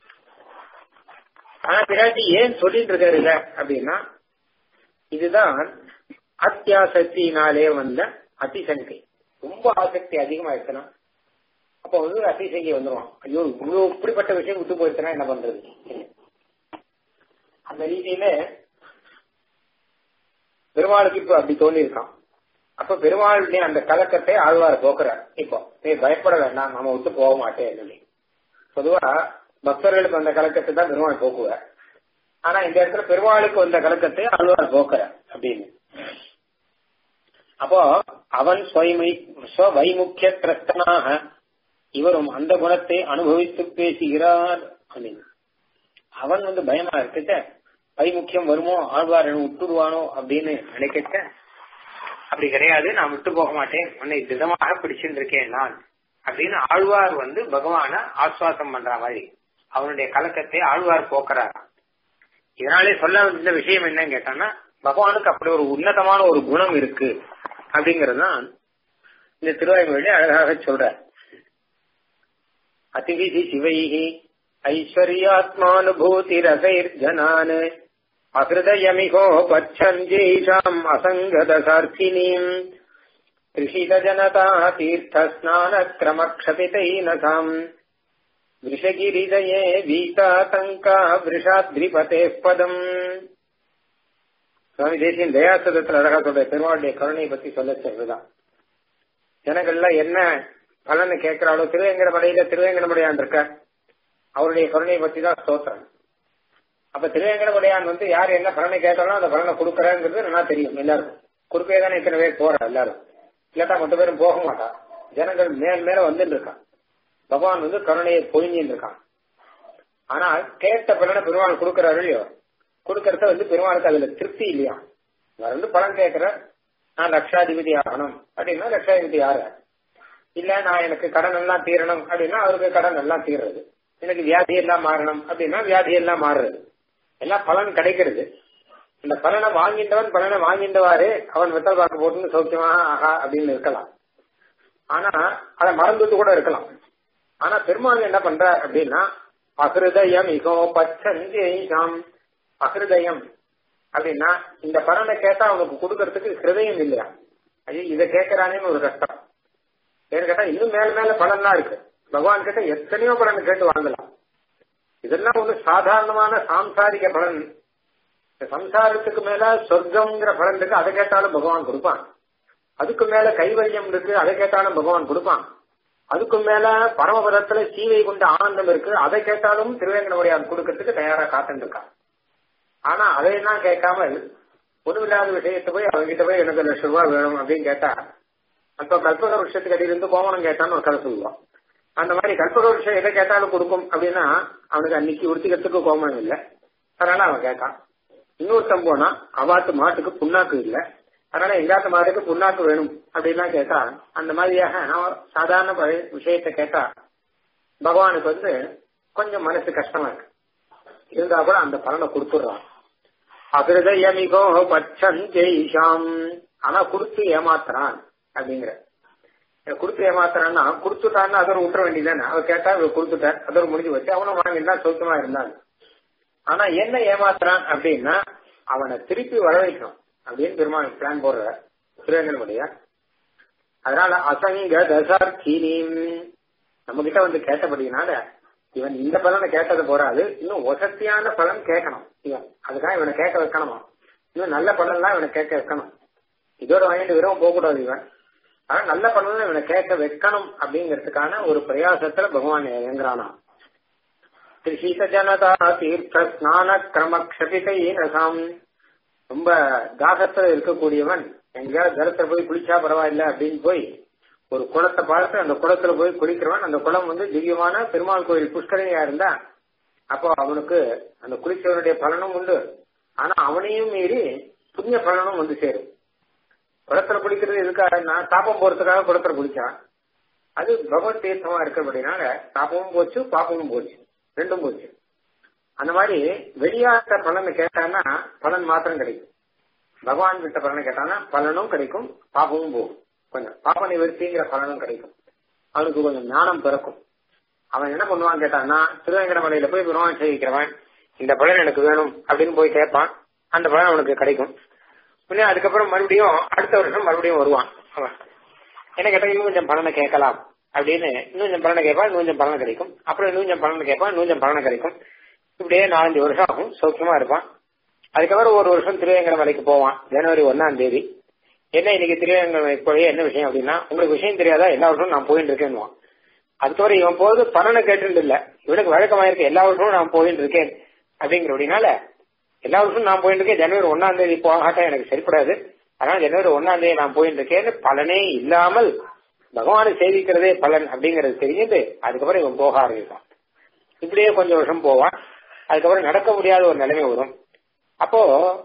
ஆனா பிராட்டி ஏன் சொல்லிட்டு இருக்காரு இல்ல அப்படின்னா இதுதான் அத்தியாசக்தியினாலே வந்த அதிசங்கை ரொம்ப ஆசக்தி அதிகமா இருக்கணும் அப்ப வந்து அதிசங்கி வந்துருவான் ஐயோ இவ்வளவு இப்படிப்பட்ட விஷயம் விட்டு போயிருச்சுன்னா என்ன பண்றது அந்த ரீதியில பெருமாளுக்கு இப்ப அப்படி தோணி இருக்கான் அப்ப பெருமாளுடைய அந்த கலக்கத்தை ஆழ்வார் போக்குறார் இப்போ நீ பயப்பட வேண்டாம் நம்ம விட்டு போக மாட்டேன் சொல்லி பொதுவா பக்தர்களுக்கு வந்த கலக்கத்தை தான் பெருமாள் போக்குவார் ஆனா இந்த இடத்துல பெருமாளுக்கு வந்த கலக்கத்தை ஆழ்வார் போக்குறார் அப்படின்னு அப்போ அவன் ஸ்வயமை வைமுக்கிய திரஸ்தனாக இவரும் அந்த குணத்தை அனுபவித்து பேசுகிறார் அப்படின்னு அவன் வந்து பயமா இருக்கிட்ட வைமுக்கியம் வருமோ ஆழ்வார் விட்டுடுவானோ அப்படின்னு நினைக்கிட்ட அப்படி கிடையாது நான் விட்டு போக மாட்டேன் உன்னை திடமாக பிடிச்சிருந்திருக்கேன் நான் அப்படின்னு ஆழ்வார் வந்து பகவான ஆஸ்வாசம் பண்ற மாதிரி அவனுடைய கலக்கத்தை ஆழ்வார் போக்குறார் இதனாலே சொல்ல வந்த விஷயம் என்னன்னு கேட்டான்னா பகவானுக்கு அப்படி ஒரு உன்னதமான ஒரு குணம் இருக்கு அப்படிங்கறது தான் இந்த திருவாய்மொழி அழகாக சொல்ற அதிவிதி சிவைஹி ஐஸ்வர்யாத்மானுபூதி ரசைர் ஜனான் அகிருதயமிகோ பச்சஞ்சேஷாம் அசங்கதசார்த்தினீம் ரிஷித ஜனதா தீர்த்த ஸ்நான கிரமக்ஷபிதைனசாம் விஷகிரிதயே வீதாதங்கா விஷாத்ரிபதே பதம் சுவாமி தேசியன் தயாசதத்துல அழகா சொல்ற பெருமாளுடைய கருணையை பத்தி சொல்ல சொல்றதுதான் ஜனங்கள்லாம் என்ன பலன்னு கேட்கிறாளோ திருவேங்கடமடையில திருவேங்கடமடையான் இருக்க அவருடைய கருணையை பத்தி தான் ஸ்தோத்திரம் அப்ப திருவேங்கடமடையான் வந்து யார் என்ன பலனை கேட்டாலும் அந்த பலனை கொடுக்கறாங்கிறது நல்லா தெரியும் எல்லாருக்கும் கொடுக்கவே தானே இத்தனை பேர் போறா எல்லாரும் இல்லாட்டா மொத்த பேரும் போக மாட்டா ஜனங்கள் மேல் மேல வந்துட்டு இருக்கான் பகவான் வந்து கருணையை பொழிஞ்சின்னு இருக்கான் ஆனா கேட்ட பலனை பெருமாள் கொடுக்கறாரு இல்லையோ கொடுக்கறத வந்து பெருமாளுக்கு அதுல திருப்தி இல்லையா நான் வந்து பலன் கேட்கிற நான் லட்சாதிபதி ஆகணும் அப்படின்னா லட்சாதிபதி ஆறு இல்ல நான் எனக்கு கடன் எல்லாம் தீரணும் அப்படின்னா அவருக்கு கடன் எல்லாம் தீர்றது எனக்கு வியாதி எல்லாம் மாறணும் அப்படின்னா வியாதி எல்லாம் மாறுறது எல்லாம் பலன் கிடைக்கிறது இந்த பலனை வாங்கின்றவன் பலனை வாங்கின்றவாறு அவன் வெத்தல் பார்க்க போட்டுன்னு சௌக்கியமா ஆஹா அப்படின்னு இருக்கலாம் ஆனா அதை மறந்துட்டு கூட இருக்கலாம் ஆனா பெருமாள் என்ன பண்ற அப்படின்னா அகிருதயம் இகோ பச்சஞ்சேஷாம் அகிருதயம் அப்படின்னா இந்த பலனை கேட்டா அவனுக்கு கொடுக்கறதுக்கு ஹிருதயம் இல்லையா ஐயோ இதை கேட்கறானேன்னு ஒரு கஷ்டம் ஏன்னு கேட்டா இன்னும் மேல மேல பலன்லாம் இருக்கு பகவான் கிட்ட எத்தனையோ பலன் கேட்டு வாங்கலாம் இதெல்லாம் ஒரு சாதாரணமான சாம்சாரிக பலன் சம்சாரத்துக்கு மேல சொர்க்கம்ங்கிற பலன் இருக்கு அதை கேட்டாலும் பகவான் கொடுப்பான் அதுக்கு மேல கைவல்யம் இருக்கு அதை கேட்டாலும் பகவான் கொடுப்பான் அதுக்கு மேல பரமபதத்துல சீவை கொண்ட ஆனந்தம் இருக்கு அதை கேட்டாலும் திருவேங்கடமுடியான் கொடுக்கறதுக்கு தயாரா காத்துட்டு இருக்கான் ஆனா அதையெல்லாம் கேட்காமல் ஒண்ணுமில்லாத விஷயத்த போய் அவங்ககிட்ட போய் எனக்கு லட்சம் ரூபாய் வேணும் அப்படின்னு கேட்டா அப்ப கல்பக வருஷத்துக்கு அடியில இருந்து கோவணம் கேட்டான்னு ஒரு கதை சொல்லுவான் அந்த மாதிரி கல்பக வருஷம் எதை கேட்டாலும் கொடுக்கும் அப்படின்னா அவனுக்கு அன்னைக்கு உடுத்திக்கிறதுக்கு கோமணம் இல்லை அதனால அவன் கேட்கான் இன்னொருத்தன் போனா அவாத்து மாட்டுக்கு புண்ணாக்கு இல்லை அதனால எங்காத்த மாட்டுக்கு புண்ணாக்கு வேணும் அப்படின்லாம் கேட்டா அந்த மாதிரியாக நான் சாதாரண பழைய விஷயத்த கேட்டா பகவானுக்கு வந்து கொஞ்சம் மனசு கஷ்டமா இருக்கு இருந்தா கூட அந்த பலனை கொடுத்துடுறான் அகிருதயமிகோ பச்சந்தேஷாம் ஆனா கொடுத்து ஏமாத்துறான் அப்படிங்கிற கொடுத்து ஏமாத்துறான்னா கொடுத்துட்டான்னு அதோட விட்டுற வேண்டியதானே அவ கேட்டா இவ கொடுத்துட்டார் அதோட முடிஞ்சு வச்சு அவனும் வாங்கினா சௌக்கியமா இருந்தான் ஆனா என்ன ஏமாத்துறான் அப்படின்னா அவனை திருப்பி வர வைக்கணும் அப்படின்னு பெருமாள் பிளான் போடுற திருவேங்கனுடைய அதனால அசங்க தசார்த்தினியும் நம்ம கிட்ட வந்து கேட்டபடினால இவன் இந்த பலனை கேட்டது போறாது இன்னும் வசதியான பலன் கேட்கணும் இவன் அதுக்காக இவனை கேட்க வைக்கணுமா இன்னும் நல்ல பலன்லாம் இவனை கேட்க வைக்கணும் இதோட வாங்கிட்டு வெறும் போகக்கூடாது இவன் ஆனா நல்ல பலன் இவனை கேட்க வைக்கணும் அப்படிங்கறதுக்கான ஒரு பிரயாசத்துல பகவான் இயங்குறானா திரிசீத ஜனதா தீர்த்த ஸ்நான கிரம க்ஷபிதை ரசாம் ரொம்ப தாகத்துல இருக்கக்கூடியவன் எங்கேயாவது ஜலத்துல போய் குளிச்சா பரவாயில்ல அப்படின்னு போய் ஒரு குளத்தை பார்த்து அந்த குளத்துல போய் குளிக்கிறவன் அந்த குளம் வந்து திவ்யமான பெருமாள் கோயில் புஷ்கரணியா இருந்தா அப்போ அவனுக்கு அந்த குளிச்சவனுடைய பலனும் உண்டு ஆனா அவனையும் மீறி புண்ணிய பலனும் வந்து சேரும் குளத்துல குளிக்கிறது எதுக்காக தாப்பம் போறதுக்காக குளத்துல குளிச்சான் அது பகவத் தீர்த்தமா இருக்கிறபடினால தாப்பமும் போச்சு பாப்பமும் போச்சு ரெண்டும் போச்சு அந்த மாதிரி வெளியாட்ட பலனை கேட்டான்னா பலன் மாத்திரம் கிடைக்கும் பகவான் கிட்ட பலனை கேட்டானா பலனும் கிடைக்கும் பாபமும் போகும் கொஞ்சம் பாப நிவர்த்திங்கிற பலனும் கிடைக்கும் அவனுக்கு கொஞ்சம் ஞானம் பிறக்கும் அவன் என்ன பண்ணுவான் கேட்டான்னா திருவேங்கடமலையில போய் பெருமான் சேவிக்கிறவன் இந்த பலன் எனக்கு வேணும் அப்படின்னு போய் கேட்பான் அந்த பலன் அவனுக்கு கிடைக்கும் பின்ன அதுக்கப்புறம் மறுபடியும் அடுத்த வருஷம் மறுபடியும் வருவான் அவன் என்ன கேட்டா இன்னும் கொஞ்சம் பலனை கேட்கலாம் அப்படின்னு இன்னும் கொஞ்சம் பலனை கேட்பான் இன்னும் கொஞ்சம் பலன் கிடைக்கும் அப்புறம் இன்னும் கொஞ்சம் பலனை கேட்பான் இன்னும் கொஞ்சம் பலனை கிடைக்கும் இப்படியே நாலஞ்சு வருஷம் ஆகும் சௌக்கியமா இருப்பான் அதுக்கப்புறம் ஒரு வருஷம் திருவேங்கடமலைக்கு போவான் ஜனவரி ஒன்னாம் தேதி என்ன இன்னைக்கு திருவேங்கடமலைக்கு போய் என்ன விஷயம் அப்படின்னா உங்களுக்கு விஷயம் தெரியாதா எல்லா வருஷமும் நான் போயிட்டு இருக்கேன்னுவான் அதுக்கப்புறம் இவன் போது பலனை கேட்டு இல்ல இவனுக்கு வழக்கமாயிருக்கு எல்லா வருஷமும் நான் போயிட்டு இருக்கேன் அப்படிங்கிற அப்படின்னால எல்லா வருஷமும் நான் போயிட்டு இருக்கேன் ஜனவரி ஒன்னாம் தேதி போகாட்டா எனக்கு சரிப்படாது அதனால ஜனவரி ஒன்னாம் தேதி நான் போயிட்டு இருக்கேன்னு பலனே இல்லாமல் பகவானை சேவிக்கிறதே பலன் அப்படிங்கறது தெரிஞ்சது அதுக்கப்புறம் இவன் போக ஆரம்பிப்பான் இப்படியே கொஞ்சம் வருஷம் போவான் அதுக்கப்புறம் நடக்க முடியாத ஒரு நிலைமை வரும் அப்போ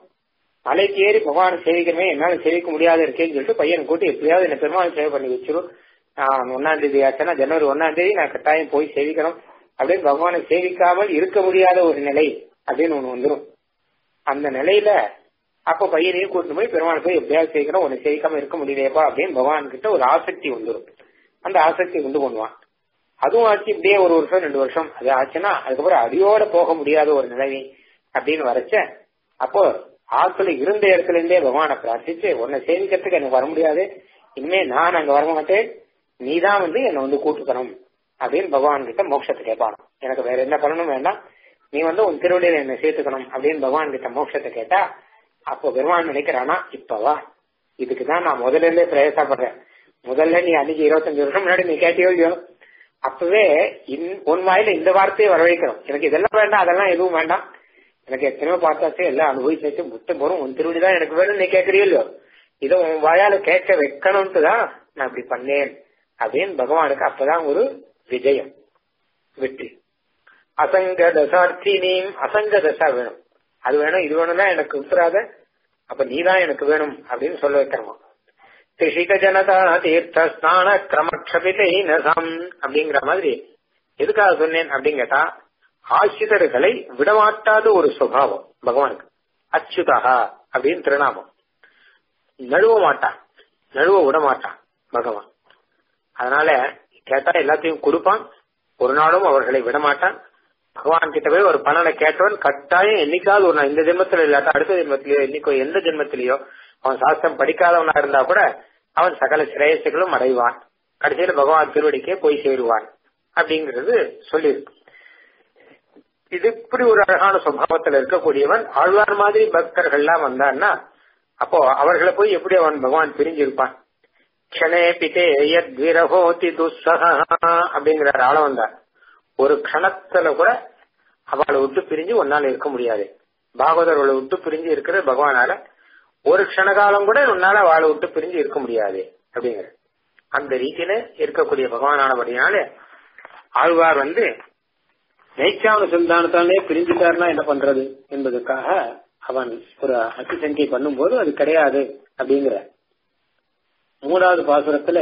மலைக்கு ஏறி பகவானை சேவிக்கிறமே என்னால சேவிக்க முடியாது இருக்கேன்னு சொல்லிட்டு பையனை கூட்டி எப்படியாவது என்ன பெருமாள் சேவை பண்ணி வச்சிரும் நான் ஒன்னாம் தேதி ஆச்சுன்னா ஜனவரி ஒன்னாம் தேதி நான் கட்டாயம் போய் சேவிக்கணும் அப்படின்னு பகவானை சேவிக்காமல் இருக்க முடியாத ஒரு நிலை அப்படின்னு ஒண்ணு வந்துடும் அந்த நிலையில அப்போ பையனையும் கூட்டு போய் பெருமாள் போய் எப்படியாவது சேவிக்கணும் உன்னை சேவிக்காம இருக்க முடியலையப்பா அப்படின்னு பகவான் கிட்ட ஒரு ஆசக்தி வந்துடும் அந்த ஆசக்தி உண்டு பண்ணுவான் அதுவும் ஆச்சு இப்படியே ஒரு வருஷம் ரெண்டு வருஷம் அது ஆச்சுன்னா அதுக்கப்புறம் அடியோட போக முடியாத ஒரு நிலைமை அப்படின்னு வரைச்ச அப்போ ஆத்துல இருந்த இடத்துல இருந்தே பகவானை பிரார்த்திச்சு உன்னை சேவிக்கிறதுக்கு எனக்கு வர முடியாது இனிமே நான் அங்க வரமாட்டேன் நீதான் வந்து என்னை வந்து கூட்டுக்கணும் அப்படின்னு பகவான் கிட்ட மோட்சத்தை கேட்பானோ எனக்கு வேற எந்த பலனும் வேண்டாம் நீ வந்து உன் திருவடியில என்னை சேர்த்துக்கணும் அப்படின்னு பகவான் கிட்ட மோட்சத்தை கேட்டா அப்போ பெருமான் நினைக்கிறானா இப்பவா இதுக்குதான் நான் முதல்ல இருந்தே பிரயாசப்படுறேன் முதல்ல நீ அன்னைக்கு இருபத்தஞ்சு வருஷம் முன்னாடி நீ கேட்டியோ இல்லையோ அப்பவே உன் வாயில இந்த வார்த்தையை வரவேற்கிறோம் எனக்கு இதெல்லாம் வேண்டாம் அதெல்லாம் எதுவும் வேண்டாம் எனக்கு எத்தனையோ பார்த்தாச்சு எல்லாம் அனுபவிச்சாச்சு முத்தம் போறோம் உன் திருவடி தான் எனக்கு வேணும் நீ கேட்கறியோ இல்லையோ இதை உன் வாயால கேட்க வைக்கணும்ட்டு தான் நான் இப்படி பண்ணேன் அப்படின்னு பகவானுக்கு அப்பதான் ஒரு விஜயம் வெற்றி அசங்க தசார்த்தினியும் அசங்க தசா வேணும் அது வேணும் இது வேணும்னா எனக்கு உத்தராத அப்ப நீதான் எனக்கு வேணும் அப்படின்னு சொல்ல வைக்கிறோமா திரிஷிக ஜனதா தீர்த்த ஸ்நான கிரமக்ஷபிதை நசம் அப்படிங்கிற மாதிரி எதுக்காக சொன்னேன் அப்படின்னு கேட்டா ஆசிரியர்களை விடமாட்டாத ஒரு சுபாவம் பகவானுக்கு அச்சுதா அப்படின்னு திருநாமம் நழுவ மாட்டான் நழுவ விட மாட்டான் பகவான் அதனால கேட்டா எல்லாத்தையும் கொடுப்பான் ஒரு நாளும் அவர்களை விடமாட்டான் பகவான் கிட்ட போய் ஒரு பலனை கேட்டவன் கட்டாயம் என்னைக்காவது ஒரு நாள் இந்த ஜென்மத்துல இல்லாட்டா அடுத்த ஜென்மத்திலயோ இன்னைக்கோ எந்த ஜென்மத்திலயோ அவன் சாஸ்திரம் படிக்காதவனா இருந்தா கூட அவன் சகல சிரேயசுகளும் அடைவான் கடைசியில பகவான் திருவடிக்கே போய் சேருவான் அப்படிங்கிறது சொல்லியிருக்கு இது இப்படி ஒரு அழகான சுபாவத்துல இருக்கக்கூடியவன் ஆழ்வார் மாதிரி பக்தர்கள்லாம் வந்தான்னா அப்போ அவர்களை போய் எப்படி அவன் பகவான் பிரிஞ்சிருப்பான் க்ஷணே பிதே யத்விரஹோதி துஸ்ஸஹா அப்படிங்கிற ஆள வந்தார் ஒரு க்ஷணத்துல கூட அவளை விட்டு பிரிஞ்சு ஒன்னால இருக்க முடியாது பாகவதர்களை விட்டு பிரிஞ்சு இருக்கிற பகவானால ஒரு க்ஷணகாலம் கூட உன்னால அவளை விட்டு பிரிஞ்சு இருக்க முடியாது அப்படிங்கிற அந்த ரீதியில இருக்கக்கூடிய பகவானானபடினால ஆழ்வார் வந்து நைச்சாவ சந்தானத்தாலே பிரிஞ்சுட்டாருன்னா என்ன பண்றது என்பதற்காக அவன் ஒரு அத்திசங்கை பண்ணும்போது அது கிடையாது அப்படிங்கிற மூணாவது பாசுரத்துல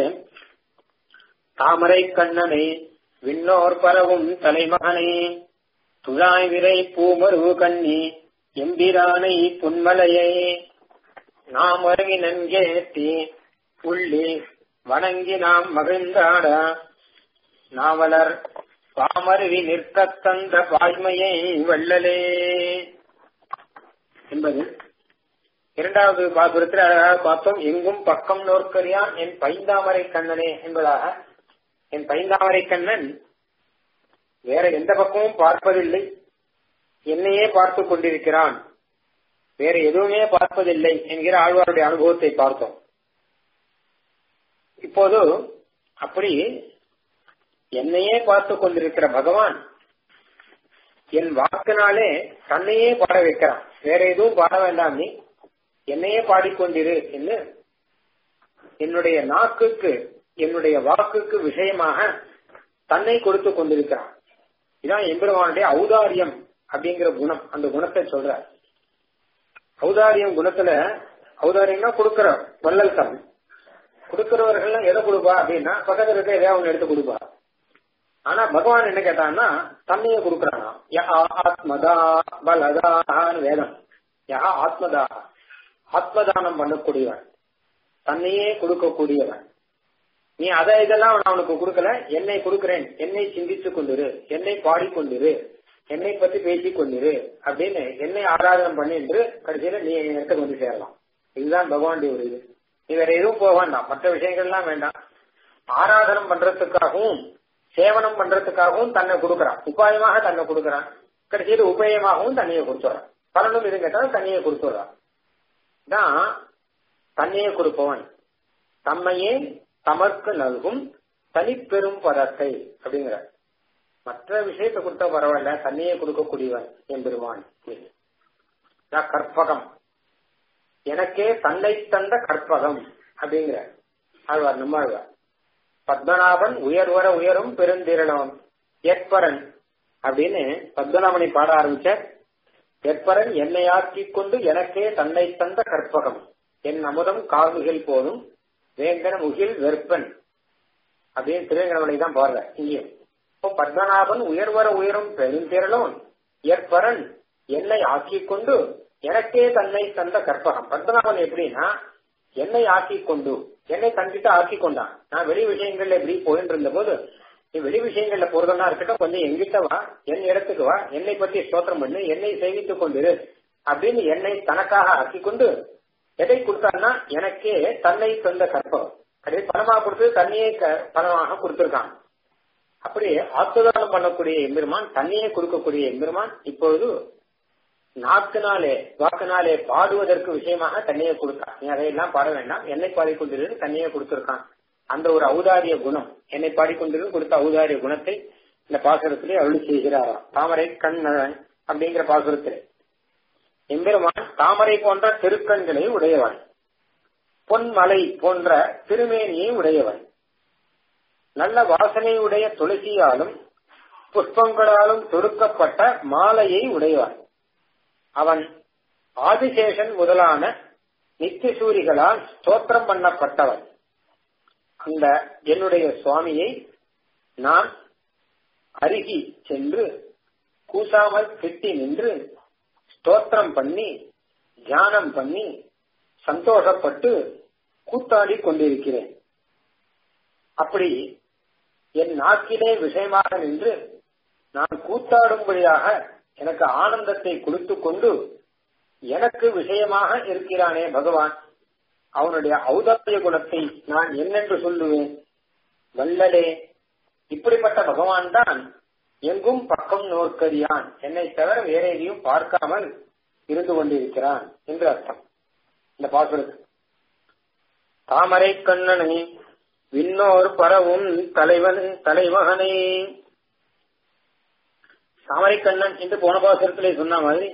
தாமரை கண்ணனை விண்ணோர் பரவும் தலைமகனே துழாய் விரை பூமருவு கண்ணி எம்பிரானை புன்மலையை நாம் அருகி நன்கேத்தி புள்ளி வணங்கி நாம் மகிழ்ந்தாட நாவலர் பாமருவி நிற்கத் தந்த பாய்மையை வள்ளலே என்பது இரண்டாவது பாசுரத்தில் அழகாக பார்த்தோம் எங்கும் பக்கம் நோக்கறியான் என் பைந்தாமரை கண்ணனே என்பதாக என் பைந்தாமரை கண்ணன் வேற எந்த பக்கமும் பார்ப்பதில்லை என்னையே பார்த்து கொண்டிருக்கிறான் வேற எதுவுமே பார்ப்பதில்லை என்கிற ஆழ்வாருடைய அனுபவத்தை பார்த்தோம் இப்போது அப்படி என்னையே பார்த்து கொண்டிருக்கிற பகவான் என் வாக்கினாலே தன்னையே பாட வைக்கிறான் வேற எதுவும் பாட வேண்டாம் நீ என்னையே பாடிக்கொண்டிரு என்று என்னுடைய நாக்குக்கு என்னுடைய வாக்குக்கு விஷயமாக தன்னை கொடுத்து கொண்டிருக்கிறான் இதான் எம்பெருமானுடைய ஔதாரியம் அப்படிங்கிற குணம் அந்த குணத்தை சொல்ற ஔதாரியம் குணத்துல ஔதாரியம்னா கொடுக்கிற வள்ளல் தரம் கொடுக்கிறவர்கள் எதை கொடுப்பா அப்படின்னா பக்கத்துல இருக்க எதையாவது ஒண்ணு எடுத்து கொடுப்பா ஆனா பகவான் என்ன கேட்டான்னா தன்னையே கொடுக்கறானா யஹா ஆத்மதா பலதான்னு வேதம் யஹா ஆத்மதா ஆத்மதானம் பண்ணக்கூடியவன் தன்னையே கொடுக்கக்கூடியவன் நீ அதை இதெல்லாம் நான் அவனுக்கு கொடுக்கல என்னை கொடுக்கிறேன் என்னை சிந்தித்துக் கொண்டிரு என்னை பாடிக்கொண்டிரு என்னை பத்தி பேசிக் கொண்டிரு அப்படின்னு என்னை ஆராதனம் பண்ணி என்று கடைசியில நீ என் இடத்துக்கு வந்து சேரலாம் இதுதான் பகவானுடைய ஒரு இது நீ வேற எதுவும் போக வேண்டாம் மற்ற விஷயங்கள்லாம் வேண்டாம் ஆராதனம் பண்றதுக்காகவும் சேவனம் பண்றதுக்காகவும் தன்னை கொடுக்கறான் உபாயமாக தன்னை கொடுக்கறான் கடைசியில் உபயமாகவும் தண்ணியை கொடுத்துறான் பலனும் இது கேட்டாலும் தண்ணியை கொடுத்துறான் தான் தன்னையே கொடுப்பவன் தம்மையே தமக்கு நல்கும் தனிப்பெரும் பதத்தை அப்படிங்கிற மற்ற விஷயத்தை கொடுத்தா பரவாயில்ல தன்னையே கொடுக்கக்கூடியவன் எம்பெருமான் கற்பகம் எனக்கே தன்னை தந்த கற்பகம் அப்படிங்கிற ஆழ்வார் நம்மாழ்வார் பத்மநாபன் உயர்வர உயரும் பெருந்திரளவன் ஏற்பரன் அப்படின்னு பத்மநாபனை பாட ஆரம்பிச்ச ஏற்பரன் என்னை ஆக்கிக் கொண்டு எனக்கே தன்னை தந்த கற்பகம் என் அமுதம் காவுகில் போதும் வேங்கன முகில் வெறுப்பன் அப்படின்னு திருவேங்கடமலை தான் பாடுற இங்கேயும் இப்போ பத்மநாபன் உயர்வர உயரும் பெருந்திரளவன் ஏற்பரன் என்னை ஆக்கிக் கொண்டு எனக்கே தன்னை தந்த கற்பகம் பத்மநாபன் எப்படின்னா என்னை ஆக்கிக் கொண்டு என்னை தங்கிட்ட ஆக்கி கொண்டான் நான் வெளி விஷயங்கள்ல எப்படி போயிட்டு இருந்த போது நீ வெளி விஷயங்கள்ல போறதா இருக்கட்டும் கொஞ்சம் எங்கிட்ட வா என் இடத்துக்கு வா என்னை பத்தி ஸ்தோத்திரம் பண்ணு என்னை சேவித்துக் கொண்டிரு அப்படின்னு என்னை தனக்காக ஆக்கி கொண்டு எதை கொடுத்தான்னா எனக்கே தன்னை தந்த கற்பகம் அதே பணமாக கொடுத்து தன்னையே பணமாக கொடுத்திருக்கான் அப்படி ஆத்துதானம் பண்ணக்கூடிய எம்பெருமான் தன்னையே கொடுக்கக்கூடிய எம்பெருமான் இப்பொழுது நாக்குனாலே வாக்குனாலே பாடுவதற்கு விஷயமாக தண்ணியை கொடுத்தான் நீ அதையெல்லாம் பாட வேண்டாம் என்னை பாடிக்கொண்டிருந்து தண்ணியை கொடுத்திருக்கான் அந்த ஒரு ஔதாரிய குணம் என்னை பாடிக்கொண்டிருந்து கொடுத்த ஔதாரிய குணத்தை இந்த பாசுரத்திலே அருள் செய்கிறாராம் தாமரை கண்ணன் அப்படிங்கிற பாசுரத்திலே எம்பெருமான் தாமரை போன்ற திருக்கண்களை உடையவன் பொன்மலை போன்ற திருமேனியை உடையவன் நல்ல வாசனையுடைய துளசியாலும் புஷ்பங்களாலும் தொடுக்கப்பட்ட மாலையை உடையவன் அவன் ஆதிசேஷன் முதலான நித்திசூரிகளால் ஸ்தோத்திரம் பண்ணப்பட்டவன் அந்த என்னுடைய சுவாமியை நான் அருகி சென்று கூசாமல் கிட்டி நின்று ஸ்தோத்திரம் பண்ணி தியானம் பண்ணி சந்தோஷப்பட்டு கூத்தாடி கொண்டிருக்கிறேன் அப்படி என் நாக்கிலே விஷயமாக நின்று நான் கூத்தாடும்படியாக எனக்கு ஆனந்தத்தை கொடுத்து கொண்டு எனக்கு விஷயமாக இருக்கிறானே பகவான் அவனுடைய ஔதாரிய குணத்தை நான் என்னென்று சொல்லுவேன் வல்லலே இப்படிப்பட்ட பகவான் தான் எங்கும் பக்கம் நோக்கறியான் என்னை தவிர வேற எதையும் பார்க்காமல் இருந்து கொண்டிருக்கிறான் என்று அர்த்தம் இந்த பாசுரத்து தாமரை கண்ணனை விண்ணோர் பரவும் தலைவன் தலைமகனே தாமரை கண்ணன் என்று போன பாசுரத்திலே சொன்ன மாதிரி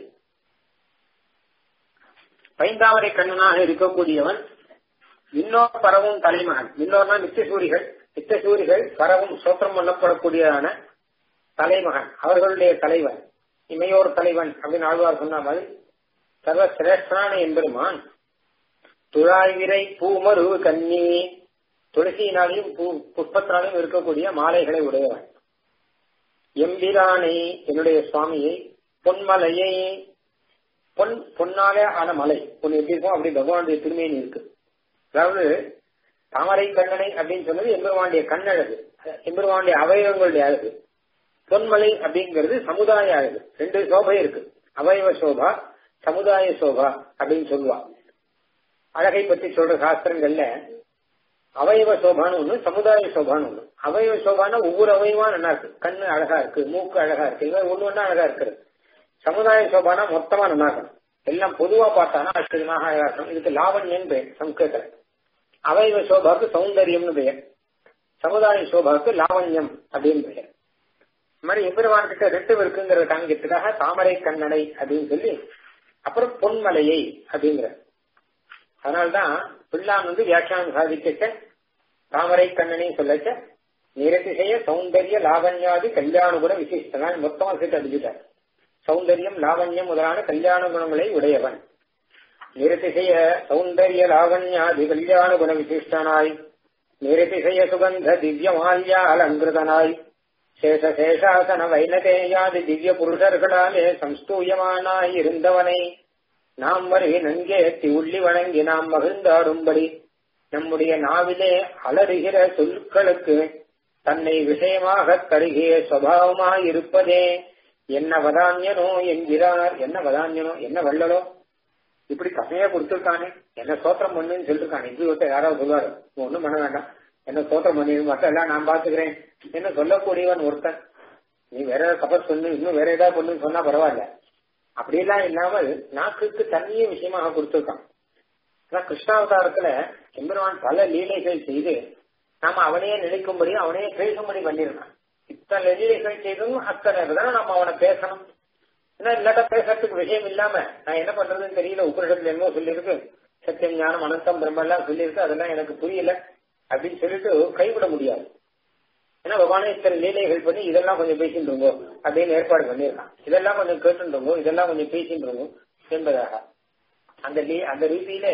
பைந்தாமரை கண்ணனாக இருக்கக்கூடியவன் விண்ணோர் பரவும் தலைமகன் விண்ணோர்னா நித்தியசூரிகள் நித்தியசூரிகள் பரவும் சோத்திரம் பண்ணப்படக்கூடியதான தலைமகன் அவர்களுடைய தலைவன் இமையோர் தலைவன் அப்படின்னு ஆழ்வார் சொன்ன மாதிரி சர்வ சிரேஷ்டனான என்பெருமான் துழாய்விரை பூமரு கன்னி துளசியினாலையும் பூ புஷ்பத்தினாலையும் இருக்கக்கூடிய மாலைகளை உடையவன் எம்பிரானை என்னுடைய சுவாமியை பொன்மலையை பொன் பொன்னாலே ஆன மலை பொன் எப்படி இருக்கும் அப்படி பகவானுடைய திருமேனி இருக்கு அதாவது தாமரை கண்ணனை அப்படின்னு சொன்னது எம்பெருமானுடைய கண்ணழகு எம்பெருமானுடைய அவயவங்களுடைய அழகு பொன்மலை அப்படிங்கிறது சமுதாய அழகு ரெண்டு சோபை இருக்கு அவயவ சோபா சமுதாய சோபா அப்படின்னு சொல்லுவா அழகை பத்தி சொல்ற சாஸ்திரங்கள்ல அவயவ சோபான்னு ஒண்ணு சமுதாய சோபான்னு ஒண்ணு அவயவ சோபானா ஒவ்வொரு அவயவா நல்லா இருக்கு கண்ணு அழகா இருக்கு மூக்கு அழகா இருக்கு இவன் ஒண்ணு ஒண்ணா அழகா இருக்கிறது சமுதாய சோபானா மொத்தமா நல்லா இருக்கணும் எல்லாம் பொதுவா பார்த்தானா ஆச்சரியமாக அழகா இருக்கணும் இதுக்கு லாவண்யன் பெயர் சம்ஸ்கிருதத்துல அவயவ சோபாவுக்கு சௌந்தரியம்னு பெயர் சமுதாய சோபாவுக்கு லாவண்யம் அப்படின்னு பெயர் இந்த மாதிரி எம்பெருமான் கிட்ட ரெட்டு இருக்குங்கிறத காமிக்கிறதுக்காக தாமரை கண்ணனை அப்படின்னு சொல்லி அப்புறம் பொன்மலையை அப்படிங்கிற அதனால்தான் பிள்ளான் வந்து வியாக்கியானம் சாதிக்க தாமரை கண்ணனையும் சொல்லச்ச நிரதிசய சௌந்தரிய லாவண்யாதி கல்யாண குண விசிஷ்டனாய் மொத்தமா சேர்த்து அடிச்சுட்டார் சௌந்தரியம் லாவண்யம் முதலான கல்யாண குணங்களை உடையவன் நிரதிசய சௌந்தரிய லாவண்யாதி கல்யாண குண விசிஷ்டனாய் நிரதிசய சுகந்த திவ்ய மால்யா அலங்கிருதனாய் சேஷ சேஷாசன வைனதேயாதி திவ்ய புருஷர்களாலே சம்ஸ்தூயமானாய் இருந்தவனை நாம் வரை நன்கேத்தி உள்ளி வணங்கி நாம் மகிழ்ந்தாடும்படி நம்முடைய நாவிலே அலறுகிற சொற்களுக்கு தன்னை விஷயமாக தருகிய சுவாவமாய் இருப்பதே என்ன வதான்யனோ என்கிறார் என்ன வதான்யனோ என்ன வள்ளலோ இப்படி கசையா கொடுத்துருக்கானே என்ன சோத்திரம் பண்ணுன்னு சொல்லிருக்கானே இப்படி ஒருத்தர் யாராவது சொல்லுவாரு ஒண்ணும் பண்ண வேண்டாம் என்ன சோத்திரம் பண்ணி மத்த எல்லாம் நான் பாத்துக்கிறேன் என்ன சொல்லக்கூடியவன் ஒருத்தன் நீ வேற ஏதாவது தபஸ் பண்ணு இன்னும் வேற ஏதாவது பண்ணுன்னு சொன்னா பரவாயில்ல அப்படியெல்லாம் இல்லாமல் நாக்குக்கு தண்ணியே விஷயமாக கொடுத்துருக்கான் ஆனா கிருஷ்ணாவதாரத்துல எம்பெருமான் பல லீலைகள் செய்து நாம அவனையே நினைக்கும்படி அவனையே பேசும்படி பண்ணிருக்கான் இத்தனை லீலைகள் செய்தும் அத்தனை தானே நம்ம அவனை பேசணும் ஏன்னா இல்லாட்டா பேசுறதுக்கு விஷயம் இல்லாம நான் என்ன பண்றதுன்னு தெரியல உபரிஷத்துல என்னமோ சொல்லியிருக்கு சத்தியம் ஞானம் அனந்தம் பிரம்ம எல்லாம் சொல்லியிருக்கு அதெல்லாம் எனக்கு புரியல அப்படின்னு சொல்லிட்டு கைவிட முடியாது ஏன்னா பகவானே இத்தனை லீலைகள் பண்ணி இதெல்லாம் கொஞ்சம் பேசிட்டு இருங்கோ அப்படின்னு ஏற்பாடு பண்ணிருக்கான் இதெல்லாம் கொஞ்சம் கேட்டு இருங்கோ இதெல்லாம் கொஞ்சம் பேசிட்டு இருங்கோ என்பதாக அந்த லீ- அந்த ரீதியில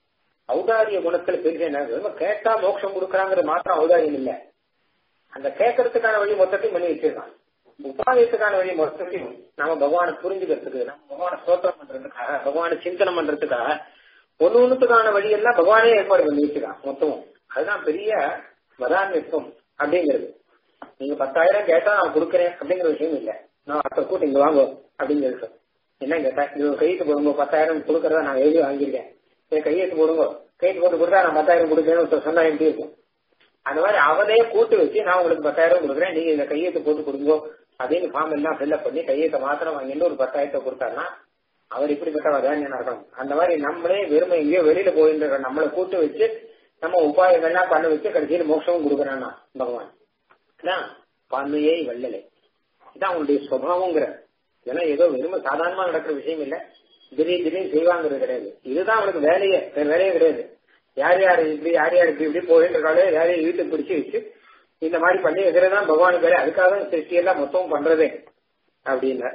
ஔதாரிய குணத்துல பெரிய என்ன கேட்டா மோட்சம் கொடுக்கறாங்கிறது மாத்திரம் ஔதாரியம் இல்ல அந்த கேட்கறதுக்கான வழி மொத்தத்தையும் பண்ணி வச்சிருக்கான் உபாயத்துக்கான வழி மொத்தத்தையும் நாம பகவானை புரிஞ்சுக்கிறதுக்கு நம்ம பகவானை ஸ்தோத்திரம் பண்றதுக்காக பகவானை சிந்தனம் பண்றதுக்காக ஒண்ணு ஒண்ணுத்துக்கான வழி எல்லாம் பகவானே ஏற்பாடு பண்ணி வச்சிருக்கான் மொத்தமும் அதுதான் பெரிய வதான்யத்துவம் அப்படிங்கிறது நீங்க பத்தாயிரம் கேட்டா நான் கொடுக்கறேன் அப்படிங்கிற விஷயம் இல்ல நான் அடுத்த கூட்டம் இங்க வாங்க அப்படிங்கிறது என்ன கேட்டா இது கையெழுத்து போடுங்க பத்தாயிரம் கொடுக்கறதா நான் எழுதி வாங்கியிருக்கேன் என் கையெழுத்து போடுங்க கையெழுத்து போட்டு கொடுத்தா நான் பத்தாயிரம் கொடுக்கறேன்னு ஒருத்தர் சொன்னா எப்படி இருக்கும் அந்த மாதிரி அவனே கூட்டு வச்சு நான் உங்களுக்கு பத்தாயிரம் கொடுக்குறேன் நீங்க இந்த கையெழுத்து போட்டு கொடுங்க அப்படின்னு ஃபார்ம் எல்லாம் ஃபில்அப் பண்ணி கையெழுத்தை மாத்திரம் வாங்கிட்டு ஒரு பத்தாயிரத்தை கொடுத்தாருன்னா அவர் இப்படிப்பட்ட வதானியம் நடக்கணும் அந்த மாதிரி நம்மளே வெறுமை எங்கேயோ வெளியில போயின்ற நம்மளை கூட்டு வச்சு நம்ம உபாயங்கள்லாம் பண்ண வச்சு கடைசியில் மோட்சமும் கொடுக்குறான்னா பகவான் இதான் பான்மையை வள்ளலை இதான் அவனுடைய சுவாவங்கிற இதெல்லாம் ஏதோ வெறுமை சாதாரணமா நடக்கிற விஷயம் இல்ல திடீர் திடீர்னு செய்வாங்கிறது கிடையாது இதுதான் அவனுக்கு வேலையே வேற வேலையே கிடையாது யார் யார் இப்படி யார் யார் இப்படி இப்படி போயிட்டு இருக்காளோ யாரையும் வீட்டுக்கு பிடிச்சு வச்சு இந்த மாதிரி பண்ணி வைக்கிறதுதான் பகவானுக்கு வேலை அதுக்காக தான் சிருஷ்டி எல்லாம் மொத்தமும் பண்றதே அப்படின்னா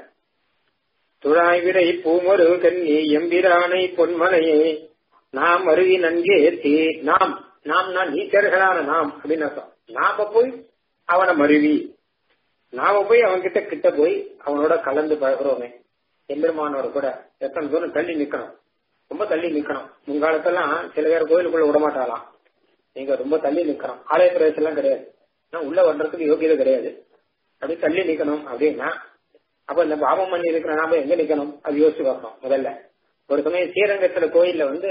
துழாய் விரை பூமரு கண்ணி எம்பிரானை பொன்மலையே நாம் அருவி நன்கே தீ நாம் நாம் நான் நீச்சர்களான நாம் அப்படின்னு அர்த்தம் நாம போய் அவனை மருவி நாம போய் அவன்கிட்ட கிட்ட போய் அவனோட கலந்து பழகிறோமே எம்பெருமானோட கூட எத்தனை தூரம் தள்ளி நிக்கணும் ரொம்ப தள்ளி நிக்கணும் முன்காலத்தெல்லாம் சில பேர் கோயிலுக்குள்ள விட மாட்டாலாம் நீங்க ரொம்ப தள்ளி நிக்கணும் ஆலய பிரவேசம் எல்லாம் கிடையாது ஆனா உள்ள வர்றதுக்கு யோகியதை கிடையாது அப்படி தள்ளி நிக்கணும் அப்படின்னா அப்ப இந்த பாவம் பண்ணி இருக்கிற நாம எங்க நிக்கணும் அது யோசிச்சு பார்க்கணும் முதல்ல ஒரு சமயம் ஸ்ரீரங்கத்துல கோயில்ல வந்து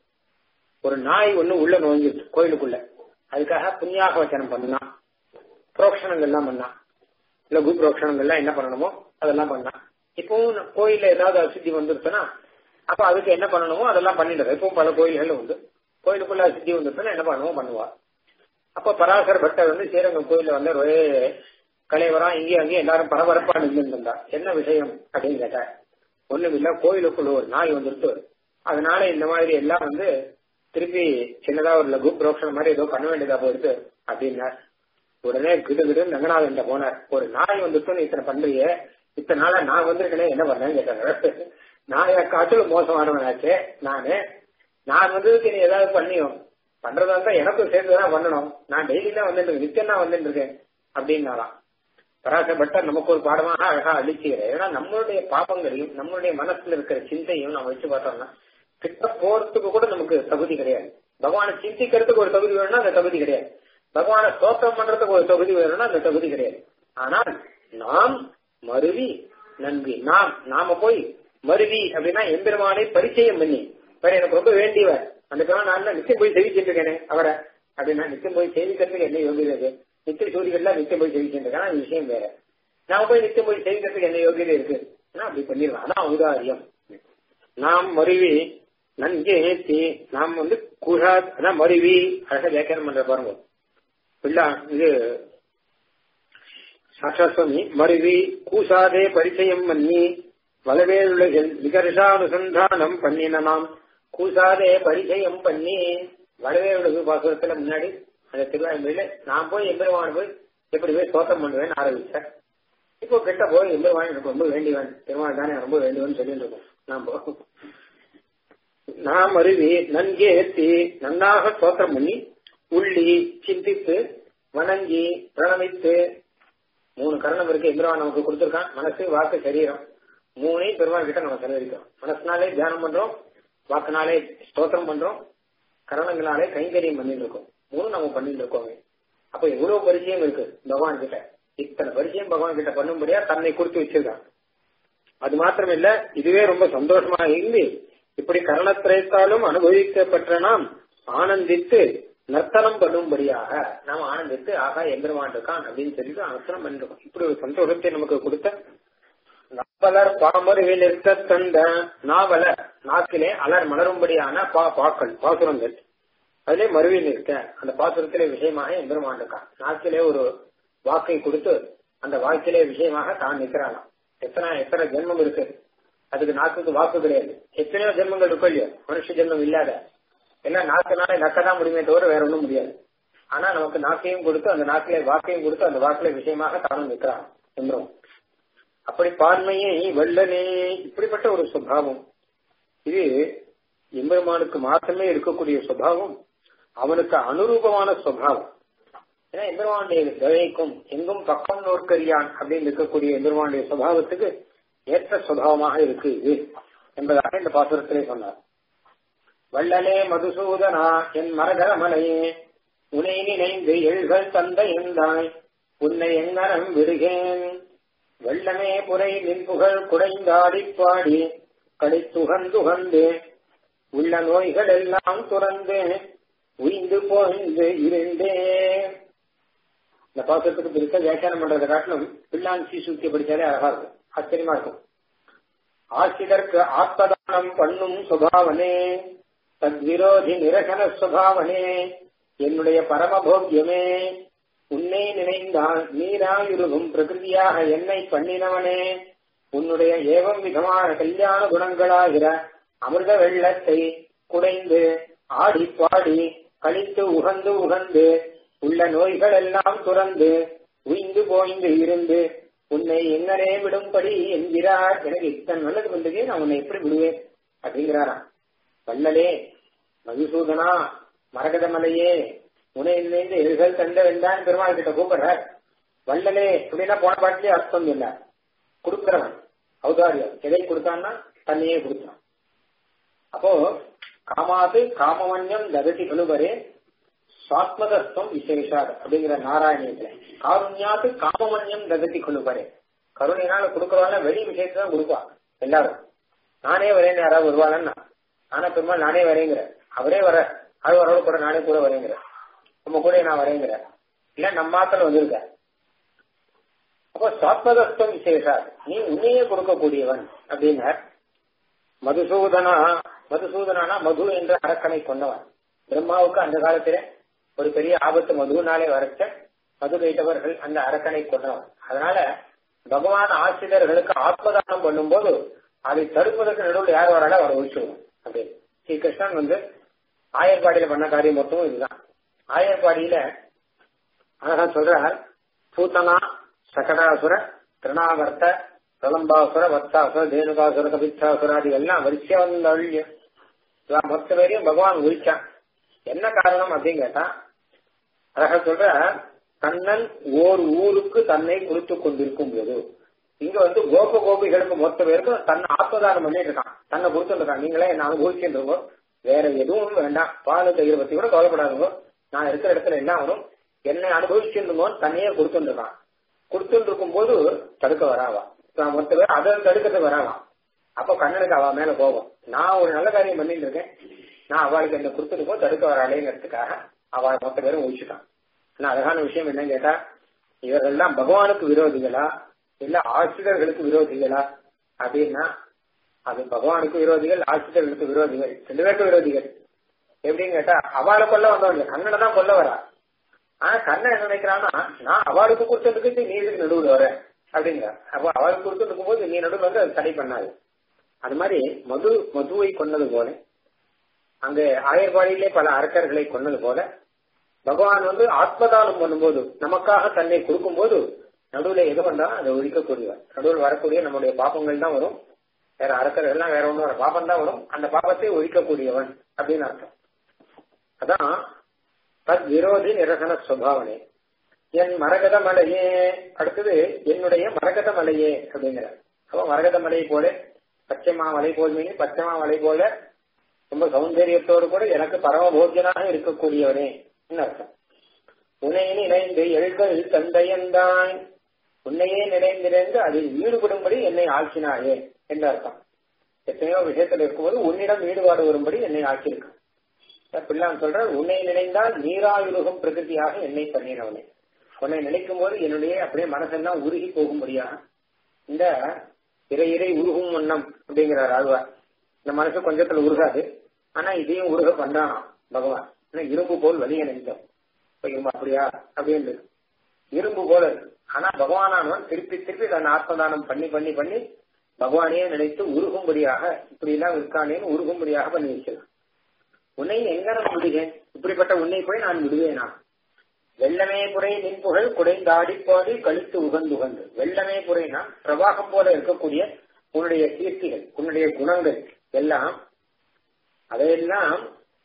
ஒரு நாய் ஒண்ணு உள்ள நுழைஞ்சிருச்சு கோயிலுக்குள்ள அதுக்காக புண்ணியாக வச்சனம் பண்ணா புரோக்ஷணங்கள்லாம் பண்ணா லகு புரோக்ஷணங்கள்லாம் என்ன பண்ணணுமோ அதெல்லாம் பண்ணா இப்பவும் கோயில்ல ஏதாவது அசுத்தி வந்துருச்சுன்னா அப்ப அதுக்கு என்ன பண்ணணுமோ அதெல்லாம் பண்ணிடுறது இப்பவும் பல கோயில்கள் உண்டு கோயிலுக்குள்ள அசுத்தி வந்துருச்சுன்னா என்ன பண்ணுமோ பண்ணுவா அப்ப பராசர பட்டர் வந்து ஸ்ரீரங்கம் கோயில்ல வந்து ஒரே கலைவரா இங்கேயும் அங்கேயும் எல்லாரும் பரபரப்பா நின்று இருந்தா என்ன விஷயம் அப்படின்னு கேட்டார் ஒண்ணும் இல்ல கோயிலுக்குள்ள ஒரு நாய் வந்துருத்து அதனால இந்த மாதிரி எல்லாம் வந்து திருப்பி சின்னதா ஒரு லகு புரோக்ஷன் மாதிரி ஏதோ பண்ண வேண்டியதா போயிடுது அப்படின்னார் உடனே கிடு கிடு ரங்கநாதன் போனார் ஒரு நாய் வந்துட்டு இத்தனை பண்றியே இத்தனை நாளா நான் வந்திருக்கேனே என்ன பண்ணேன்னு கேட்டாங்க நான் என் காட்டுல மோசமானவனாச்சே நானு நான் வந்ததுக்கு நீ ஏதாவது பண்ணியும் பண்றதா இருந்தா எனக்கும் சேர்ந்துதான் பண்ணணும் நான் டெய்லி தான் வந்துட்டு நித்தியம் தான் வந்துட்டு இருக்கேன் அப்படின்னாராம் பராசப்பட்ட நமக்கு ஒரு பாடமாக அழகா அழிச்சுக்கிறேன் ஏன்னா நம்மளுடைய பாபங்களையும் நம்மளுடைய மனசுல இருக்கிற சிந்தையும் நம்ம வச்சு பார்த்தோம்னா கிட்ட போறதுக்கு கூட நமக்கு தகுதி கிடையாது பகவானை சிந்திக்கிறதுக்கு ஒரு தகுதி வேணும்னா அந்த தகுதி கிடையாது பகவானை ஸ்தோத்திரம் பண்றதுக்கு ஒரு தகுதி வேணும்னா அந்த தகுதி கிடையாது ஆனால் நாம் மருவி நன்றி நாம் நாம போய் மருவி அப்படின்னா எம்பெருமானை பரிச்சயம் பண்ணி வேற எனக்கு ரொம்ப வேண்டியவர் அந்த காலம் நான் நிச்சயம் போய் செவிச்சுட்டு இருக்கேனே அவரை அப்படின்னா நிச்சயம் போய் சேவிக்கிறதுக்கு என்ன யோகியது நித்திய சூரியர்கள்லாம் நித்தியம் போய் செவிச்சுட்டு இருக்கேன் அது விஷயம் வேற நாம போய் நித்தியம் போய் சேவிக்கிறதுக்கு என்ன யோகியதை இருக்கு அப்படி பண்ணிடலாம் அதான் ஔதாரியம் நாம் மருவி நன்கே ஏத்தி நாம் வந்து குழா அதான் மருவி அழகா வியாக்கியானம் பண்ற பாருங்க பிள்ளா இது சாட்சாஸ்வாமி மருவி கூசாதே பரிச்சயம் பண்ணி வளவேலுலகில் விகர்ஷானுசந்தானம் பண்ணின நாம் கூசாதே பரிச்சயம் பண்ணி வளவேலுலகு பாசுரத்துல முன்னாடி அந்த திருவாயுமையில நான் போய் எம்பெருமான் போய் எப்படி போய் சோத்தம் பண்ணுவேன்னு ஆரம்பிச்சேன் இப்போ கிட்ட போய் எம்பெருமான் எனக்கு ரொம்ப வேண்டியவன் பெருமாள் தானே ரொம்ப வேண்டியவன் சொல்லிட்டு இருக்கோம் நாம் நாம் அருவி நன்கே ஏற்றி நன்றாக சோத்திரம் பண்ணி உள்ளி சிந்தித்து வணங்கி பிரணமித்து மூணு கரணம் இருக்கு எம்பெருமான் நமக்கு கொடுத்திருக்கான் மனசு வாக்கு சரீரம் மூணையும் பெருமாள் கிட்ட நம்ம செலவழிக்கிறோம் மனசுனாலே தியானம் பண்றோம் வாக்குனாலே ஸ்தோத்திரம் பண்றோம் கரணங்களாலே கைங்கரியம் பண்ணிட்டு இருக்கோம் மூணு நம்ம பண்ணிட்டு இருக்கோங்க அப்ப எவ்வளவு பரிச்சயம் இருக்கு பகவான் கிட்ட இத்தனை பரிச்சயம் பகவான் கிட்ட பண்ணும்படியா தன்னை கொடுத்து வச்சிருக்கான் அது மாத்திரம் இல்ல இதுவே ரொம்ப சந்தோஷமா இருந்து இப்படி கரணத்திரைத்தாலும் அனுபவிக்கப்பட்ட நாம் ஆனந்தித்து நர்த்தனம் பண்ணும்படியாக நாம் ஆனந்தித்து ஆகா எம்பெருமான் இருக்கான் அப்படின்னு சொல்லிட்டு நர்த்தனம் பண்ணிருக்கோம் இப்படி ஒரு சந்தோஷத்தை நமக்கு கொடுத்த நாவலர் பாமருவில் இருக்க தந்த நாவலர் நாக்கிலே அலர் மலரும்படியான பா பாக்கள் பாசுரங்கள் அதிலே மறுவில் இருக்க அந்த பாசுரத்திலே விஷயமாக எம்பெருமான் இருக்கான் நாக்கிலே ஒரு வாக்கை கொடுத்து அந்த வாக்கிலே விஷயமாக தான் நிற்கிறானாம் எத்தனை எத்தனை ஜென்மம் இருக்கு அதுக்கு நாக்குக்கு வாக்கு கிடையாது எத்தனையோ ஜென்மங்கள் இருக்கும் இல்லையோ மனுஷ ஜென்மம் இல்லாத எல்லாம் நாக்குனாலே நக்கதான் முடியுமே தவிர வேற ஒண்ணும் முடியாது ஆனா நமக்கு நாக்கையும் கொடுத்து அந்த நாக்கிலே வாக்கையும் கொடுத்து அந்த வாக்கிலே விஷயமாக தானும் நிற்கிறான் எம்பெருமான் அப்படி பான்மையை வல்லனே இப்படிப்பட்ட ஒரு சுபாவம் இது எம்பெருமானுக்கு மாத்திரமே இருக்கக்கூடிய சுபாவம் அவனுக்கு அனுரூபமான சுபாவம் ஏன்னா எம்பெருமானுடைய தயைக்கும் எங்கும் பக்கம் நோர்க்கரியான் அப்படின்னு இருக்கக்கூடிய எம்பெருமானுடைய சுபாவத்துக்கு ஏற்ற சுபாவமாக இருக்கு இது என்பதாக இந்த பாசுரத்திலே சொன்னார் வள்ளலே மதுசூதனா என் மரகர மலையே உனை நினைந்து எழுகள் தந்த எந்தாய் உன்னை எங்கனம் விடுகேன் வெள்ளமே புரை நின்புகழ் குடைந்தாடி பாடி கடித்துகந்துகந்து உள்ள நோய்கள் எல்லாம் துறந்து உயிந்து போய்ந்து இருந்தே இந்த பாசத்துக்கு பிரித்த வியாக்கியானம் பண்றதை காட்டிலும் பிள்ளான் சீசூக்கிய படிச்சாலே அழகா இருக்கும் ஆச்சரியமா இருக்கும் ஆசிதற்கு ஆத்மதானம் பண்ணும் சுபாவனே தத்விரோதி நிரசன சுபாவனே என்னுடைய பரமபோக்கியமே உன்னை நினைந்தால் நீராயுருகும் பிரகிருதியாக என்னை பண்ணினவனே உன்னுடைய ஏவம் விதமான கல்யாண குணங்களாகிற அமிர்த வெள்ளத்தை குடைந்து ஆடி பாடி கழித்து உகந்து உகந்து உள்ள நோய்கள் எல்லாம் துறந்து உய்ந்து போய்ந்து இருந்து உன்னை எங்கனே விடும்படி என்கிறார் எனக்கு இத்தனை நல்லது வந்ததே நான் உன்னை எப்படி விடுவேன் அப்படிங்கிறாராம் வல்லலே மதுசூதனா மரகத மலையே உனை நினைந்து எழுகள் தந்த வென்றான் பெருமாள் கிட்ட கூப்பிடுறார் வல்லலே அப்படின்னா போன பாட்டிலே அர்த்தம் இல்ல கொடுக்கிறவன் ஔதாரியம் எதை கொடுத்தான்னா தன்னையே கொடுத்தான் அப்போ காமாது காமவன்யம் தகதி கழுவரே சுவாத்மதத்துவம் விசேஷாத் அப்படிங்கிற நாராயணியத்துல காருண்யாத்து காமவன்யம் தகதி கழுவரே கருணையினால கொடுக்கறவாள் வெளி விஷயத்தை தான் கொடுப்பா எல்லாரும் நானே வரேன் யாராவது வருவாளன்னா ஆனா பெருமாள் நானே வரேங்கிற அவரே வர அது வரவங்க கூட நானே கூட வரேங்கிற நம்ம கூட நான் வரேங்கிற இல்ல நம்ம மாத்திரம் வந்திருக்க அப்போ சாத்மதத்துவம் விசேஷா நீ உன்னையே கொடுக்கக்கூடியவன் அப்படின்னார் மதுசூதனா மதுசூதனானா மது என்ற அரக்கனை கொண்டவன் பிரம்மாவுக்கு அந்த காலத்திலே ஒரு பெரிய ஆபத்து மதுனாலே வரைச்ச மது வைத்தவர்கள் அந்த அரக்கனை கொண்டவன் அதனால பகவான் ஆசிரியர்களுக்கு ஆத்மதானம் பண்ணும்போது அதை தடுப்பதற்கு நடுவில் யார் வராடா அவரை ஒழிச்சுடுவோம் அப்படின்னு ஸ்ரீ கிருஷ்ணன் வந்து ஆயர்பாடியில பண்ண காரியம் மொத்தமும் இதுதான் ஆயர்பாடியில அழகா சொல்றார் பூத்தனா சகடாசுர திருணாவர்த்த பிரலம்பாசுர வத்தாசுர தேனுகாசுர கபித்தாசுராதி எல்லாம் வரிசையா வந்த அழிய மொத்த பேரையும் பகவான் ஒழிச்சான் என்ன காரணம் அப்படின்னு கேட்டா அழகா சொல்ற கண்ணன் ஓர் ஊருக்கு தன்னை கொடுத்து கொண்டிருக்கும் போது இங்க வந்து கோப கோபிகளுக்கு மொத்த பேருக்கும் தன்னை ஆத்மதானம் பண்ணிட்டு இருக்கான் தன்னை கொடுத்துட்டு இருக்கான் நீங்களே என்ன அனுபவிச்சுருக்கோம் வேற எதுவும் வேண்டாம் பாலு தயிர் பத்தி கூட கவலைப்படாதுங்க நான் இருக்கிற இடத்துல என்ன வரும் என்னை அனுபவிச்சிருந்தோம் தன்னையே கொடுத்துட்டு இருக்கான் கொடுத்துட்டு இருக்கும் போது தடுக்க வராவா மொத்த பேர் அதை தடுக்கிறது வராவா அப்ப கண்ணனுக்கு அவ மேல போகும் நான் ஒரு நல்ல காரியம் பண்ணிட்டு இருக்கேன் நான் அவளுக்கு என்ன கொடுத்துருக்கோம் தடுக்க வராளேங்கிறதுக்காக அவள் மொத்த பேரும் ஒழிச்சுட்டான் ஆனா அழகான விஷயம் என்னன்னு கேட்டா இவர்கள்லாம் பகவானுக்கு விரோதிகளா இல்ல ஆசிரியர்களுக்கு விரோதிகளா அப்படின்னா அது பகவானுக்கு விரோதிகள் ஆசிரியர்களுக்கு விரோதிகள் ரெண்டு பேருக்கு விரோதிகள் எப்படின்னு கேட்டா அவளை கொல்ல வந்தவங்க கண்ணனை தான் கொல்ல வரா ஆனா கண்ணன் என்ன நினைக்கிறான்னா நான் அவளுக்கு கொடுத்ததுக்கு நீ இதுக்கு நடுவில் வர அப்படிங்கிற அப்போ அவளுக்கு கொடுத்துருக்கும் போது நீ நடுவில் வந்து அது தடை பண்ணாது அது மாதிரி மது மதுவை கொன்னது போல அங்க ஆயர்பாடியிலே பல அரக்கர்களை கொன்னது போல பகவான் வந்து ஆத்மதானம் பண்ணும்போது நமக்காக தன்னை கொடுக்கும் போது நடுவுல எது வந்தாலும் அதை ஒழிக்கக்கூடியவர் நடுவில் வரக்கூடிய நம்முடைய பாப்பங்கள் தான் வரும் வேற அரக்கர்கள்லாம் வேற ஒன்றும் வர பாப்பம் தான் வரும் அந்த பாப்பத்தை ஒழிக்கக்கூடியவன் அப்படின்னு அர்த்தம் அதான் தத் விரோதி நிரசன சுபாவனை என் மரகத மலையே அடுத்தது என்னுடைய மரகத மலையே அப்படிங்கிற அப்ப மரகத மலை போல பச்சைமா மலை போல் மீனி பச்சைமா மலை போல ரொம்ப சௌந்தரியத்தோடு கூட எனக்கு பரம போக்கியனாக இருக்கக்கூடியவனே அர்த்தம் உன்னையே நினைந்து எழுகள் தந்தையந்தான் உன்னையே நினைந்திருந்து அதில் ஈடுபடும்படி என்னை ஆக்கினாயே என்று அர்த்தம் எத்தனையோ விஷயத்தில் இருக்கும்போது உன்னிடம் ஈடுபாடு வரும்படி என்னை ஆக்கியிருக்கான் பிள்ளான் சொல்ற உன்னை நினைந்தால் நீராயுலகம் பிரகிருதியாக என்னை பண்ணினவனே உன்னை நினைக்கும் போது என்னுடைய அப்படியே மனசெல்லாம் உருகி போகும்படியாக இந்த இறை இறை உருகும் வண்ணம் அப்படிங்கிறார் ஆழ்வார் இந்த மனசு கொஞ்சத்துல உருகாது ஆனா இதையும் உருக பண்றான் பகவான் இரும்பு போல் வலிய நினைச்சோம் இரும்பு அப்படியா அப்படின்னு இரும்பு போல இருக்கு ஆனா பகவானானவன் திருப்பி திருப்பி தன் ஆத்மதானம் பண்ணி பண்ணி பண்ணி பகவானையே நினைத்து உருகும்படியாக இப்படி எல்லாம் இருக்கானேன்னு உருகும்படியாக பண்ணி வச்சிருக்கான் உன்னை எங்க நான் விடுவேன் இப்படிப்பட்ட உன்னை போய் நான் விடுவேனா வெள்ளமே புரை நின் புகழ் குடைந்தாடி பாடி கழித்து உகந்து உகந்து வெள்ளமே புரைனா பிரவாகம் போல இருக்கக்கூடிய உன்னுடைய கீர்த்திகள் உன்னுடைய குணங்கள் எல்லாம் அதையெல்லாம்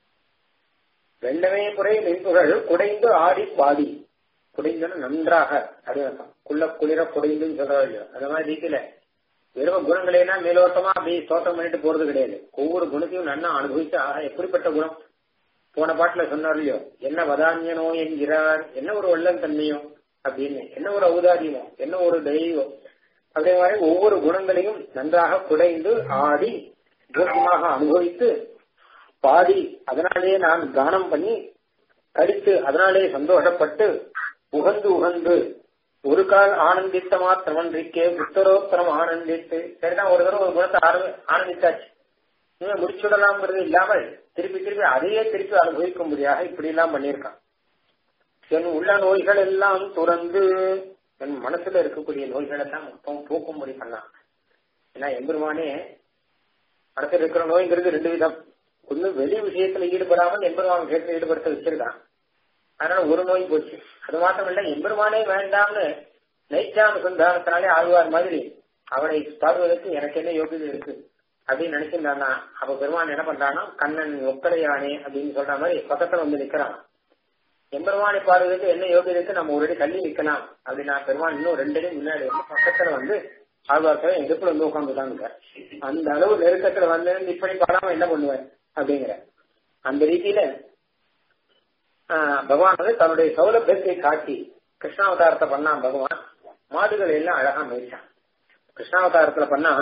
வெள்ளமே புரை நின் புகழ் குடைந்து ஆடி பாடி குடைந்தன நன்றாக அப்படின்னு குள்ள குளிர குடைந்துன்னு சொல்றாரு அந்த மாதிரி ரீதியில வெறும் குணங்களேனா மேலோட்டமா அப்படி தோட்டம் பண்ணிட்டு போறது கிடையாது ஒவ்வொரு குணத்தையும் நன்னா அனுபவிச்சு ஆக எப்படிப்பட்ட குணம் போன பாட்டுல சொன்னார் இல்லையோ என்ன வதான்யனோ என்கிறார் என்ன ஒரு வள்ளல் தன்மையோ அப்படின்னு என்ன ஒரு ஔதாரியமோ என்ன ஒரு தெய்வம் அதே மாதிரி ஒவ்வொரு குணங்களையும் நன்றாக குடைந்து ஆடி பூர்ணமாக அனுபவித்து பாடி அதனாலேயே நான் கானம் பண்ணி கடித்து அதனாலே சந்தோஷப்பட்டு உகந்து உகந்து ஒரு கால் ஆனந்தித்த மாத்திரமன்றிக்கே உத்தரோத்தரம் ஆனந்தித்து சரிதான் ஒரு தடவை ஒரு குணத்தை ஆனந்தித்தாச்சு இவன் முடிச்சுடலாம்ங்கிறது இல்லாமல் திருப்பி திருப்பி அதையே திருப்பி அனுபவிக்கும்படியாக இப்படி எல்லாம் பண்ணியிருக்கான் என் உள்ள நோய்கள் எல்லாம் துறந்து என் மனசுல இருக்கக்கூடிய நோய்கள் எல்லாம் மொத்தம் போக்கும்படி பண்ணான் ஏன்னா எம்பெருமானே மனசுல இருக்கிற நோய்ங்கிறது ரெண்டு விதம் ஒண்ணு வெளி விஷயத்துல ஈடுபடாமல் எம்பெருமான் விஷயத்துல ஈடுபடுத்த வச்சிருக்கான் அதனால ஒரு நோய் போச்சு அது மாத்திரம் இல்ல எம்பெருமானே வேண்டாம்னு நைச்சாம சந்தானத்தினாலே ஆழ்வார் மாதிரி அவனை பாடுவதற்கு எனக்கு என்ன யோகியதை இருக்கு அப்படின்னு நினைச்சிருந்தானா அப்ப பெருமான் என்ன பண்றானா கண்ணன் ஒக்கடையானே அப்படின்னு சொல்ற மாதிரி பக்கத்துல வந்து நிக்கிறான் எம்பெருமானை பாடுவதற்கு என்ன யோகியதை இருக்கு நம்ம ஒரு அடி தள்ளி நிக்கலாம் அப்படின்னா பெருமான் இன்னும் ரெண்டு அடி முன்னாடி வந்து பக்கத்துல வந்து ஆழ்வார்களை எங்கப்புல வந்து உட்காந்துட்டாங்க அந்த அளவு நெருக்கத்துல வந்து இப்படி பாடாம என்ன பண்ணுவேன் அப்படிங்கிற அந்த ரீதியில பகவான் வந்து தன்னுடைய சௌலபியத்தை காட்டி கிருஷ்ணாவதாரத்தை பண்ணான் பகவான் மாடுகள் எல்லாம் அழகா மேய்ச்சான் கிருஷ்ணாவதாரத்துல பண்ணா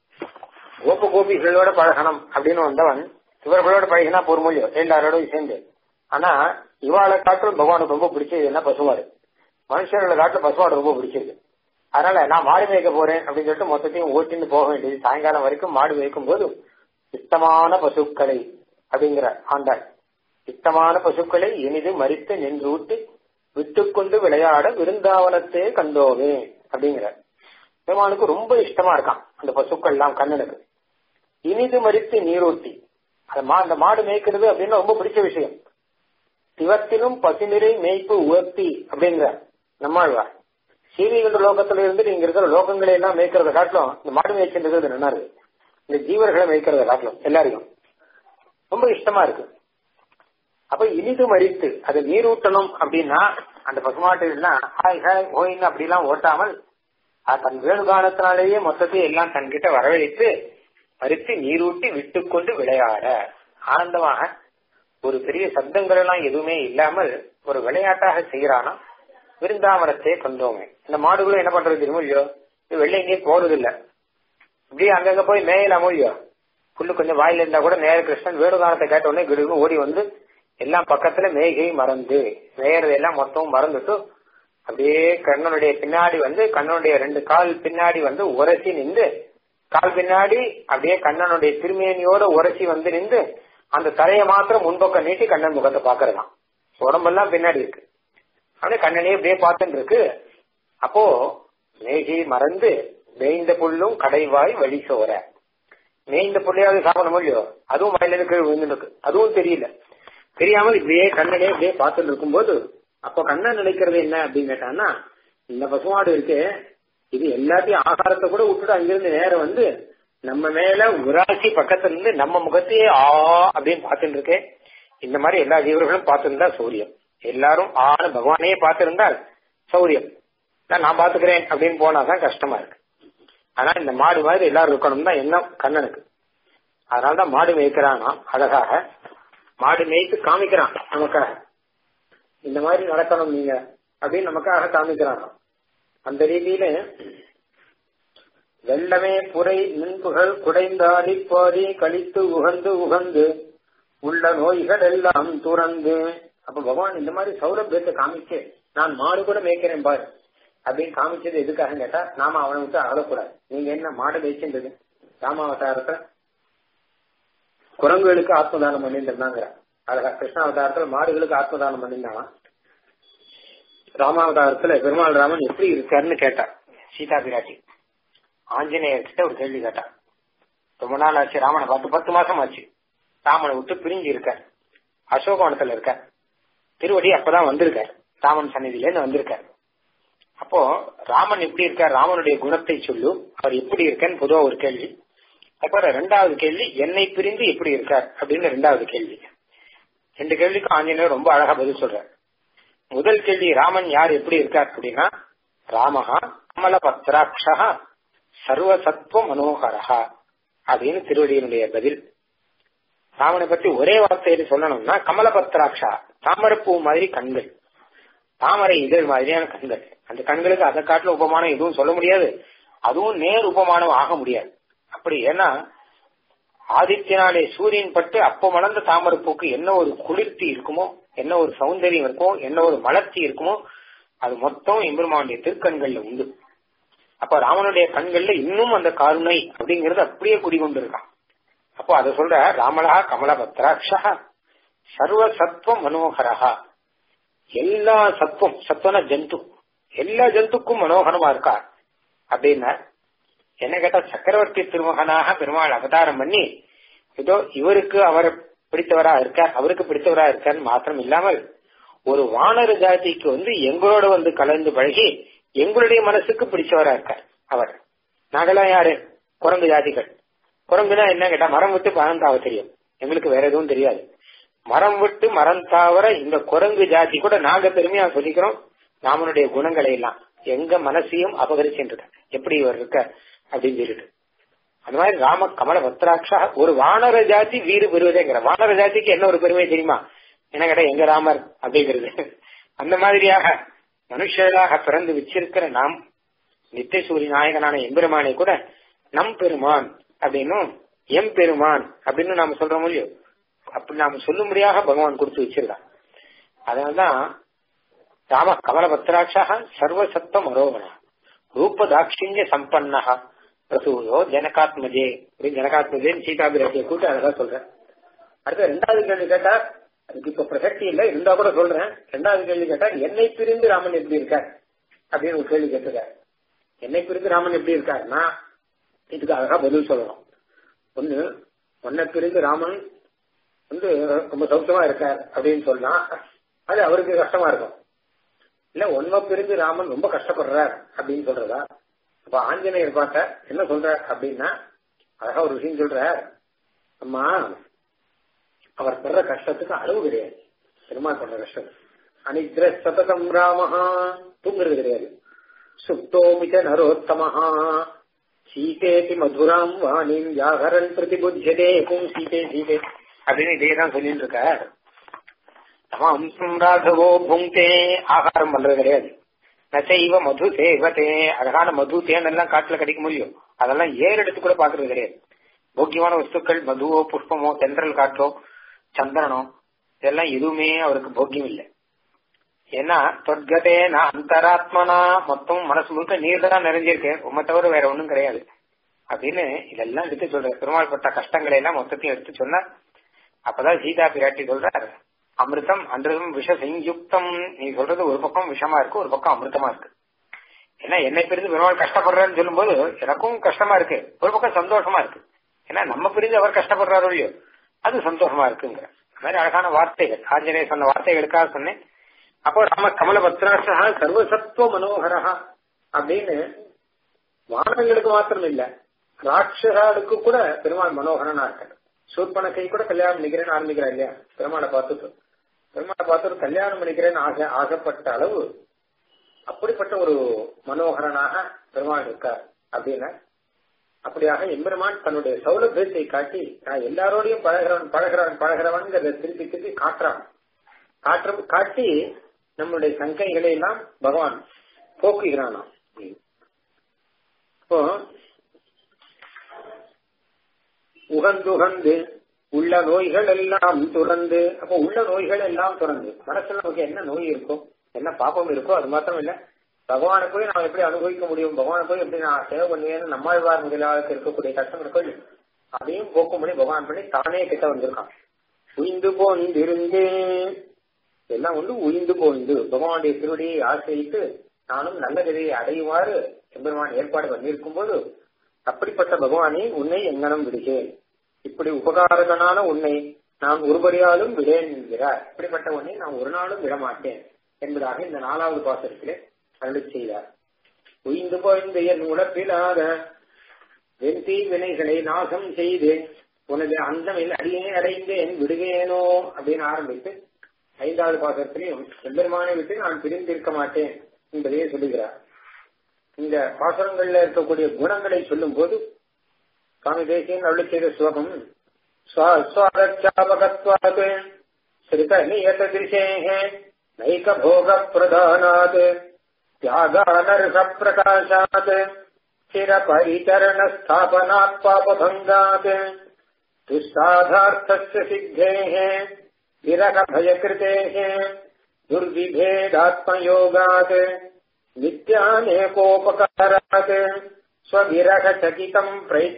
கோப கோபிகளோட பழகணும் அப்படின்னு வந்தவன் இவர்களோட பழகினா பொறுமொழியோ எல்லாரோடையும் சேர்ந்து ஆனா இவாளை காட்டிலும் பகவானுக்கு ரொம்ப பிடிச்சது என்ன பசுமாடு மனுஷர்களை காட்டிலும் பசுமாடு ரொம்ப பிடிச்சது அதனால நான் மாடு மேய்க்க போறேன் அப்படின்னு சொல்லிட்டு மொத்தத்தையும் ஓட்டின்னு போக வேண்டியது சாயங்காலம் வரைக்கும் மாடு மேய்க்கும் போது இஷ்டமான பசுக்களை அப்படிங்கிற ஆண்டாள் சித்தமான பசுக்களை இனிது மறித்து நின்றூட்டி விட்டுக்கொண்டு விளையாட விருந்தாவனத்தே கண்டோவே அப்படிங்கிற பெருமானுக்கு ரொம்ப இஷ்டமா இருக்கான் அந்த பசுக்கள் எல்லாம் கண்ணனுக்கு இனிது மறித்து நீரூட்டி அந்த மாடு மேய்க்கிறது அப்படின்னு ரொம்ப பிடிச்ச விஷயம் சிவத்திலும் பசுநிறை மேய்ப்பு உயர்த்தி அப்படிங்கிற நம்மாழ்வார் சீவிகின்ற லோகத்துல இருந்து நீங்க இருக்கிற லோகங்களை எல்லாம் மேய்க்கிறத காட்டிலும் இந்த மாடு மேய்ச்சின்றது நல்லா இருக்கு இந்த ஜீவர்களை மேய்க்கிறத காட்டிலும் எல்லாரையும் ரொம்ப இஷ்டமா இருக்கு அப்ப இனிது மறித்து அது நீரூட்டணும் அப்படின்னா அந்த பசுமாட்டு எல்லாம் ஹாய் ஹாய் ஓயின்னு அப்படிலாம் ஓட்டாமல் தன் வேணுகானத்தினாலேயே மொத்தத்தையும் எல்லாம் தன்கிட்ட வரவழைத்து மறித்து நீரூட்டி விட்டுக்கொண்டு விளையாட ஆனந்தமாக ஒரு பெரிய சப்தங்கள் எல்லாம் எதுவுமே இல்லாமல் ஒரு விளையாட்டாக செய்யறானா விருந்தாவனத்தை கொண்டோமே இந்த மாடுகளும் என்ன பண்றது தெரியுமோ இல்லையோ வெள்ளை எங்கேயும் போறது இல்ல இப்படியே அங்கங்க போய் மேயலாமோ இல்லையோ புல்லு கொஞ்சம் வாயில இருந்தா கூட நேர கிருஷ்ணன் வேணுகானத்தை கேட்ட உடனே கிடுகு ஓடி வந்து எல்லாம் பக்கத்துல மேகை மறந்து மேயறது எல்லாம் மொத்தம் மறந்துட்டு அப்படியே கண்ணனுடைய பின்னாடி வந்து கண்ணனுடைய ரெண்டு கால் பின்னாடி வந்து உரசி நின்று கால் பின்னாடி அப்படியே கண்ணனுடைய திருமேனியோட உரசி வந்து நின்று அந்த தலையை மாத்திரம் முன்பக்கம் நீட்டி கண்ணன் முகத்தை பாக்குறதாம் உடம்பெல்லாம் பின்னாடி இருக்கு அப்படியே கண்ணனே அப்படியே பார்த்துட்டு இருக்கு அப்போ மேகை மறந்து மேய்ந்த புல்லும் கடைவாய் வழி சோற மேய்ந்த புள்ளையாவது சாப்பிடணும் இல்லையோ அதுவும் வயலில் கீழே விழுந்துருக்கு அதுவும் தெரியல தெரியாமல் இப்படியே கண்ணனே இப்படியே பார்த்துட்டு இருக்கும்போது அப்போ கண்ணன் நினைக்கிறது என்ன அப்படின்னு கேட்டான்னா இந்த பசுமாடு இருக்கு இது எல்லாத்தையும் ஆகாரத்தை கூட விட்டுட்டு அங்கிருந்து நேரம் வந்து நம்ம மேல உராசி பக்கத்துல இருந்து நம்ம முகத்தையே ஆ அப்படின்னு பார்த்துட்டு இருக்கேன் இந்த மாதிரி எல்லா ஜீவர்களும் பார்த்திருந்தா சூரியன் எல்லாரும் ஆன பகவானையே பார்த்திருந்தால் சௌரியம் நான் பாத்துக்கிறேன் அப்படின்னு போனாதான் கஷ்டமா இருக்கு ஆனா இந்த மாடு மாதிரி எல்லாரும் இருக்கணும் தான் எண்ணம் கண்ணனுக்கு அதனாலதான் மாடு மேய்க்கிறானா அழகாக மாடு மேய்த்து காமிக்கிறான் நமக்காக இந்த மாதிரி நடக்கணும் நீங்க அப்படின்னு நமக்காக காமிக்கிறான் அந்த ரீதியில வெள்ளமே புரை நின்புகள் குடைந்தாடி பாடி கழித்து உகந்து உகந்து உள்ள நோய்கள் எல்லாம் துறந்து அப்ப பகவான் இந்த மாதிரி சௌரபியத்தை காமிச்சு நான் மாடு கூட மேய்க்கிறேன் பாரு அப்படின்னு காமிச்சது எதுக்காக கேட்டா நாம அவனை விட்டு அழக்கூடாது நீங்க என்ன மாடு மேய்ச்சின்றது ராமாவதாரத்தை குரங்குகளுக்கு ஆத்மதானம் பண்ணியிருந்தாங்க அழகா கிருஷ்ணாவதாரத்துல மாடுகளுக்கு ஆத்மதானம் பண்ணியிருந்தானா ராமாவதாரத்துல பெருமாள் ராமன் எப்படி இருக்காருன்னு கேட்டார் சீதா பிராட்டி ஆஞ்சநேயர்கிட்ட ஒரு கேள்வி கேட்டார் ரொம்ப நாள் ஆச்சு ராமனை பார்த்து பத்து மாசம் ஆச்சு ராமனை விட்டு பிரிஞ்சு இருக்கார் அசோகவனத்துல இருக்கார் திருவடி அப்பதான் வந்திருக்கார் ராமன் சந்நிதியில இருந்து வந்திருக்கார் அப்போ ராமன் எப்படி இருக்கார் ராமனுடைய குணத்தை சொல்லும் அவர் எப்படி இருக்கான்னு பொதுவா ஒரு கேள்வி அப்புறம் ரெண்டாவது கேள்வி என்னை பிரிந்து எப்படி இருக்கார் அப்படின்னு ரெண்டாவது கேள்வி ரெண்டு கேள்விக்கும் ஆஞ்சநேயர் ரொம்ப அழகா பதில் சொல்றார் முதல் கேள்வி ராமன் யார் எப்படி இருக்கார் அப்படின்னா ராமஹா கமலபத்ராட்சா சர்வசத்வ மனோகரஹா அப்படின்னு திருவடியினுடைய பதில் ராமனை பத்தி ஒரே வார்த்தையில சொல்லணும்னா கமலபத்ராட்சா தாமரப்பூ மாதிரி கண்கள் தாமரை இதழ் மாதிரியான கண்கள் அந்த கண்களுக்கு அதை காட்டுல உபமானம் எதுவும் சொல்ல முடியாது அதுவும் நேர் உபமானம் ஆக முடியாது அப்படி ஏன்னா ஆதித்யனாலே சூரியன் பட்டு அப்ப மலர்ந்த தாமரப்பூக்கு என்ன ஒரு குளிர்ச்சி இருக்குமோ என்ன ஒரு சௌந்தரியம் இருக்குமோ என்ன ஒரு மலர்ச்சி இருக்குமோ அது மொத்தம் எம்பெருமானுடைய திருக்கண்கள்ல உண்டு அப்ப ராமனுடைய கண்கள்ல இன்னும் அந்த கருணை அப்படிங்கறது அப்படியே குடிகொண்டிருக்கான் அப்போ அதை சொல்ற ராமலா கமலபத்ராட்சா சர்வ சத்வ மனோகரஹா எல்லா சத்துவம் சத்துவன ஜந்து எல்லா ஜந்துக்கும் மனோகரமா இருக்கார் அப்படின்னா என்ன கேட்டா சக்கரவர்த்தி திருமகனாக பெருமாள் அவதாரம் பண்ணி ஏதோ இவருக்கு அவர் பிடித்தவரா இருக்கார் அவருக்கு பிடித்தவரா இருக்கார் மாத்திரம் இல்லாமல் ஒரு வானர ஜாதிக்கு வந்து எங்களோட வந்து கலந்து பழகி எங்களுடைய மனசுக்கு பிடிச்சவரா இருக்கார் அவர் நாங்கெல்லாம் யாரு குரங்கு ஜாதிகள் குரங்குனா என்ன கேட்டா மரம் விட்டு மரம் தாவ தெரியும் எங்களுக்கு வேற எதுவும் தெரியாது மரம் விட்டு மரம் தாவர இந்த குரங்கு ஜாதி கூட நாங்க பெருமையா சொல்லிக்கிறோம் நாமனுடைய குணங்களை எல்லாம் எங்க மனசையும் அபகரிச்சுட்டு எப்படி இவர் இருக்க அப்படின்னு சொல்லிட்டு அந்த மாதிரி ராம கமல பத்ராட்சா ஒரு வானர ஜாதி வீறு பெறுவதேங்கிற வானர ஜாதிக்கு என்ன ஒரு பெருமை தெரியுமா என்ன கேட்டா எங்க ராமர் அப்படிங்கிறது அந்த மாதிரியாக மனுஷராக பிறந்து வச்சிருக்கிற நாம் நித்திய சூரிய நாயகனான எம்பெருமானை கூட நம் பெருமான் அப்படின்னும் எம் பெருமான் அப்படின்னு நாம சொல்றோம் இல்லையோ அப்படி நாம சொல்லும்படியாக பகவான் கொடுத்து வச்சிருக்கான் அதனால்தான் ராம கமலபத்ராட்சா சர்வசத்த மரோகணா ரூப தாட்சிய சம்பன்னா பிரசூயோ ஜனகாத்மஜே அப்படின்னு ஜனகாத்மஜேன்னு சீதாபிராட்டியை கூட்டு அழகா சொல்றேன் அடுத்த ரெண்டாவது கேள்வி கேட்டா அதுக்கு இப்ப பிரசக்தி இல்ல இருந்தா கூட சொல்றேன் ரெண்டாவது கேள்வி கேட்டா என்னை பிரிந்து ராமன் எப்படி இருக்கார் அப்படின்னு ஒரு கேள்வி கேட்டிருக்காரு என்னை பிரிந்து ராமன் எப்படி இருக்காருன்னா இதுக்கு அழகா பதில் சொல்லணும் ஒண்ணு உன்னை பிரிந்து ராமன் வந்து ரொம்ப சௌக்கியமா இருக்கார் அப்படின்னு சொன்னா அது அவருக்கு கஷ்டமா இருக்கும் இல்ல ஒன்ம பிரிந்து ராமன் ரொம்ப கஷ்டப்படுறார் அப்படின்னு சொல்றதா அப்ப ஆஞ்சநேயர் பார்த்த என்ன சொல்ற அப்படின்னா அழகா ஒரு விஷயம் சொல்ற அம்மா அவர் படுற கஷ்டத்துக்கு அளவு கிடையாது பெருமாள் படுற கஷ்டம் அனித்ர சதகம் ராமஹா தூங்குறது கிடையாது சுப்தோமிச்ச நரோத்தமஹா சீதேதி மதுராம் வாணிம் யாகரன் பிரதிபுத்தியதே கும் சீதே சீதே அப்படின்னு இதே தான் சொல்லிட்டு இருக்கார் அம்சம் ராகவோ புங்கே ஆகாரம் பண்றது கிடையாது நச்சைவ மது சேவத்தே அழகான மது தேன் எல்லாம் காட்டுல கிடைக்க முடியும் அதெல்லாம் ஏறு எடுத்து கூட பாக்குறது கிடையாது போக்கியமான வஸ்துக்கள் மதுவோ புஷ்பமோ தென்றல் காற்றோ சந்திரனோ இதெல்லாம் எதுவுமே அவருக்கு போக்கியம் இல்லை ஏன்னா தொற்கதே நான் அந்தராத்மனா மொத்தம் மனசு முழுக்க நீர் தான் நிறைஞ்சிருக்கேன் உண்மை தவிர வேற ஒண்ணும் கிடையாது அப்படின்னு இதெல்லாம் எடுத்து சொல்ற பெருமாள் பட்ட கஷ்டங்களை எல்லாம் மொத்தத்தையும் எடுத்து சொன்னார் அப்பதான் சீதா பிராட்டி சொல்றார் அமிர்தம் அன்றும் விஷ சயுக்தம் நீ சொல்றது ஒரு பக்கம் விஷமா இருக்கு ஒரு பக்கம் அமிர்தமா இருக்கு ஏன்னா என்னை பிரிந்து பெருமாள் கஷ்டப்படுறாருன்னு சொல்லும்போது எனக்கும் கஷ்டமா இருக்கு ஒரு பக்கம் சந்தோஷமா இருக்கு ஏன்னா நம்ம பிரிந்து அவர் கஷ்டப்படுறாரோ இல்லையோ அது சந்தோஷமா இருக்குங்கிற அந்த மாதிரி அழகான வார்த்தைகள் ஆஞ்சநேயர் சொன்ன வார்த்தைகளுக்காக சொன்னேன் அப்போ ராம கமல பத்ராசா சர்வசத்துவ மனோகரா அப்படின்னு வானங்களுக்கு மாத்திரம் இல்ல ராட்சசாளுக்கு கூட பெருமாள் மனோகரனா இருக்காரு சூர்பனக்கை கூட கல்யாணம் பண்ணிக்கிறேன்னு ஆரம்பிக்கிறா இல்லையா பெருமாளை பார்த்துட்டு பெருமாளை பார்த்துட்டு கல்யாணம் பண்ணிக்கிறேன்னு ஆசை ஆசைப்பட்ட அளவு அப்படிப்பட்ட ஒரு மனோகரனாக பெருமாள் இருக்கார் அப்படின்னா அப்படியாக எம்பெருமான் தன்னுடைய சௌலபியத்தை காட்டி நான் எல்லாரோடையும் பழகிறவன் பழகிறவன் பழகிறவன்கிறத திருப்பி திருப்பி காட்டுறான் காற்று காட்டி நம்முடைய சங்கைகளை எல்லாம் பகவான் போக்குகிறானாம் இப்போ உகந்துகந்து உள்ள நோய்கள் எல்லாம் துறந்து அப்போ உள்ள நோய்கள் எல்லாம் துறந்து மனசுல நமக்கு என்ன நோய் இருக்கும் என்ன பாப்பம் இருக்கோ அது மாத்திரம் இல்ல பகவானை போய் நான் எப்படி அனுபவிக்க முடியும் பகவானை போய் எப்படி நான் சேவை பண்ணுவேன்னு நம்மாழ்வார் முதலாளருக்கு இருக்கக்கூடிய கஷ்டம் இருக்கும் அதையும் போக்கும்படி பகவான் பண்ணி தானே கிட்ட வந்திருக்கான் உயிந்து போந்திருந்து எல்லாம் வந்து உயிந்து போந்து பகவானுடைய திருவடியை ஆசிரியித்து நானும் நல்ல கதையை அடையுமாறு எம்பெருமான் ஏற்பாடு பண்ணியிருக்கும் போது அப்படிப்பட்ட பகவானே உன்னை எங்கனம் விடுகிறேன் இப்படி உபகாரகனான உன்னை நான் ஒருபடியாலும் விடேன் என்கிறார் இப்படிப்பட்ட உன்னை நான் ஒரு நாளும் விடமாட்டேன் என்பதாக இந்த நாலாவது பாசத்திலே அருளி செய்தார் உயிந்து போய்ந்த என் உடப்பிலாத வெண்தீ வினைகளை நாசம் செய்து உனது அந்தமில் அடியே அடைந்தேன் விடுவேனோ அப்படின்னு ஆரம்பித்து ஐந்தாவது பாசத்திலையும் எம்பெருமானை விட்டு நான் பிரிந்திருக்க மாட்டேன் என்பதையே சொல்லுகிறார் இந்த பாசனங்கள்ல இருக்கக்கூடிய குணங்களை சொல்லும் போது சுவாமி தேசியன் அருளி செய்த ஸ்லோகம் ஸ்வாரச்சாபகத்வாத் ஸ்ருத நியத திசேஹ நைக போக பிரதானாத் தியாகானர்ஹ பிரகாசாத் ஸ்திர பரிச்சரண ஸ்தாபனாத் பாபபங்காத் துஷ்டாதார்த்தஸ்ய சித்தேஹ விரக பயகிருதேஹ दुर्विभेदात्मयोगात् नित्यानेकोपकारात् ஸ்வவிரகசகிதம்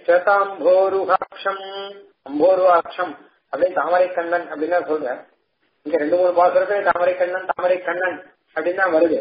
பிரைச்சதாம்போருகாட்சம் அம்போருவாட்சம் அப்படின்னு தாமரை கண்ணன் அப்படின்னு தான் சொல்ற இங்க ரெண்டு மூணு பாசுரத்துல தாமரை கண்ணன் தாமரை கண்ணன் அப்படின்னு தான் வருது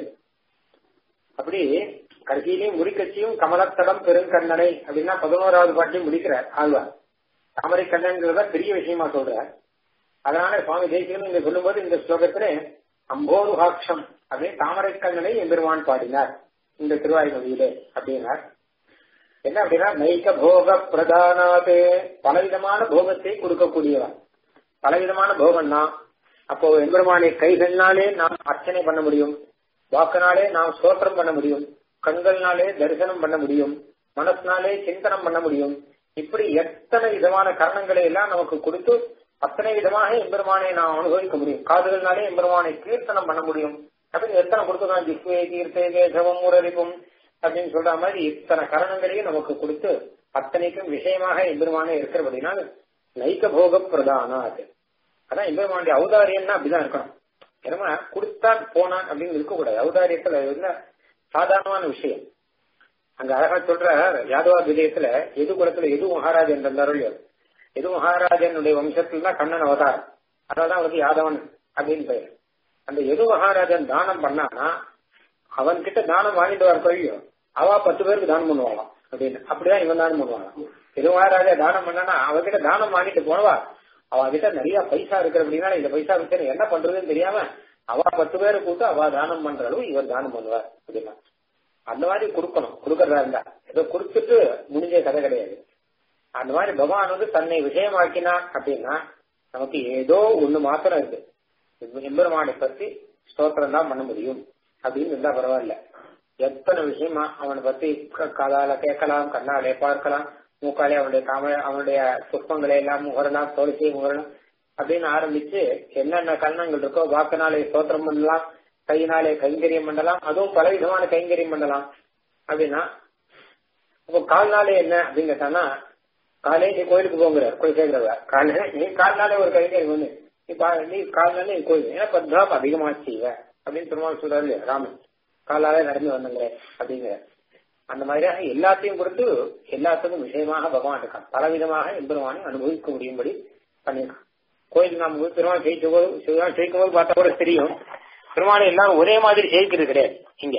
அப்படி கடைசியிலையும் முடிக்கட்சியும் கமலத்தடம் பெருங்கண்ணனை அப்படின்னா பதினோராவது பாட்டிலையும் முடிக்கிறார் ஆழ்வார் தாமரை கண்ணன்கிறத பெரிய விஷயமா சொல்றார் அதனால சுவாமி தேசிகன் இங்க சொல்லும்போது இந்த ஸ்லோகத்துல அம்போருகாட்சம் அப்படின்னு தாமரை கண்ணனை எம்பெருமான் பாடினார் இந்த திருவாய்மொழியிலே அப்படின்னார் என்ன அப்படின்னா நைக்க போக பிரதானாது பலவிதமான போகத்தை கொடுக்கக்கூடியவன் பலவிதமான போகம்னா அப்போ எம்பெருமானை கைகள்னாலே நாம் அர்ச்சனை பண்ண முடியும் வாக்கினாலே நாம் சோத்திரம் பண்ண முடியும் கண்கள்னாலே தரிசனம் பண்ண முடியும் மனசினாலே சிந்தனம் பண்ண முடியும் இப்படி எத்தனை விதமான கரணங்களை எல்லாம் நமக்கு கொடுத்து அத்தனை விதமாக எம்பெருமானை நாம் அனுபவிக்க முடியும் காதுகள்னாலே எம்பெருமானை கீர்த்தனம் பண்ண முடியும் அப்படின்னு எத்தனை கொடுத்துருக்கான் ஜிக்வே கீர்த்தே கேசவம் முரளிப்பும் அப்படின்னு சொல்ற மாதிரி இத்தனை கரணங்களையும் நமக்கு கொடுத்து அத்தனைக்கும் விஷயமாக எம்பெருமானே இருக்கிறபடினால் நைக்க போக பிரதானாது அதான் எம்பெருமானுடைய ஔதாரியம்னா அப்படிதான் இருக்கணும் ஏன்னா கொடுத்தான் போனான் அப்படின்னு இருக்கக்கூடாது ஔதாரியத்துல என்ன சாதாரணமான விஷயம் அங்க அழகா சொல்ற யாதவா விஜயத்துல எது குலத்துல எது மகாராஜன் இருந்தாரோ இல்லையோ எது மகாராஜனுடைய வம்சத்துல தான் கண்ணன் அவதாரம் அதனாலதான் வந்து யாதவன் அப்படின்னு பெயர் அந்த எது மகாராஜன் தானம் பண்ணானா அவன் கிட்ட தானம் வாங்கிட்டு வர கொள்ளியோ அவ பத்து பேருக்கு தானம் பண்ணுவாளாம் அப்படின்னு அப்படிதான் இவன் தானம் பண்ணுவாளாம் எது மகாராஜா தானம் பண்ணனா அவகிட்ட தானம் வாங்கிட்டு போனவா அவ கிட்ட நிறைய பைசா இருக்கிற அப்படின்னா இந்த பைசா வச்சு என்ன பண்றதுன்னு தெரியாம அவ பத்து பேரை கூட்டு அவ தானம் பண்ற அளவு இவர் தானம் பண்ணுவார் அப்படின்னா அந்த மாதிரி கொடுக்கணும் கொடுக்கறதா இருந்தா ஏதோ கொடுத்துட்டு முடிஞ்ச கதை கிடையாது அந்த மாதிரி பகவான் வந்து தன்னை விஷயமாக்கினான் அப்படின்னா நமக்கு ஏதோ ஒண்ணு மாத்திரம் இருக்கு எம்பெருமானை பத்தி ஸ்தோத்திரம் தான் பண்ண முடியும் அப்படின்னு இருந்தா பரவாயில்ல எத்தனை விஷயமா அவனை பத்தி காதால கேட்கலாம் கண்ணாலே பார்க்கலாம் மூக்காலே அவனுடைய காம அவனுடைய புஷ்பங்களை எல்லாம் முகரலாம் தோலிசை முகரலாம் அப்படின்னு ஆரம்பிச்சு என்னென்ன கண்ணங்கள் இருக்கோ வாக்கினாலே ஸ்தோத்திரம் பண்ணலாம் கையினாலே கைங்கரியம் பண்ணலாம் அதுவும் பல விதமான கைங்கரியம் பண்ணலாம் அப்படின்னா இப்போ கால்நாளே என்ன அப்படின்னு கேட்டானா காலே நீ கோயிலுக்கு போங்கிற கோயில் சேர்க்கிறவ காலையில நீ கால்நாளே ஒரு கைங்கரியம் வந்து நீ நீ கால்நாளே நீ கோயில் ஏன்னா பத்ராம் அதிகமா செய்வ அப்படின்னு பெருமாள் சொல்றாரு இல்லையா ராமன் காலாலே நடந்து வந்தங்க அப்படிங்கிற அந்த மாதிரியாக எல்லாத்தையும் கொடுத்து எல்லாத்துக்கும் விஷயமாக பகவான் இருக்கான் பலவிதமாக எம்பெருமானை அனுபவிக்க முடியும்படி பண்ணியிருக்கான் கோயில் நாம் பெருமாள் ஜெயிச்ச போது ஜெயிக்கும் போது பார்த்தா கூட தெரியும் பெருமானை எல்லாரும் ஒரே மாதிரி ஜெயிக்கிறது கிடையாது இங்க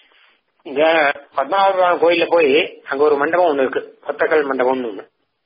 இங்க பத்மநாபபுரம் கோயில்ல போய் அங்க ஒரு மண்டபம் ஒண்ணு இருக்கு ஒத்தக்கல் மண்டபம்னு ஒண்ணு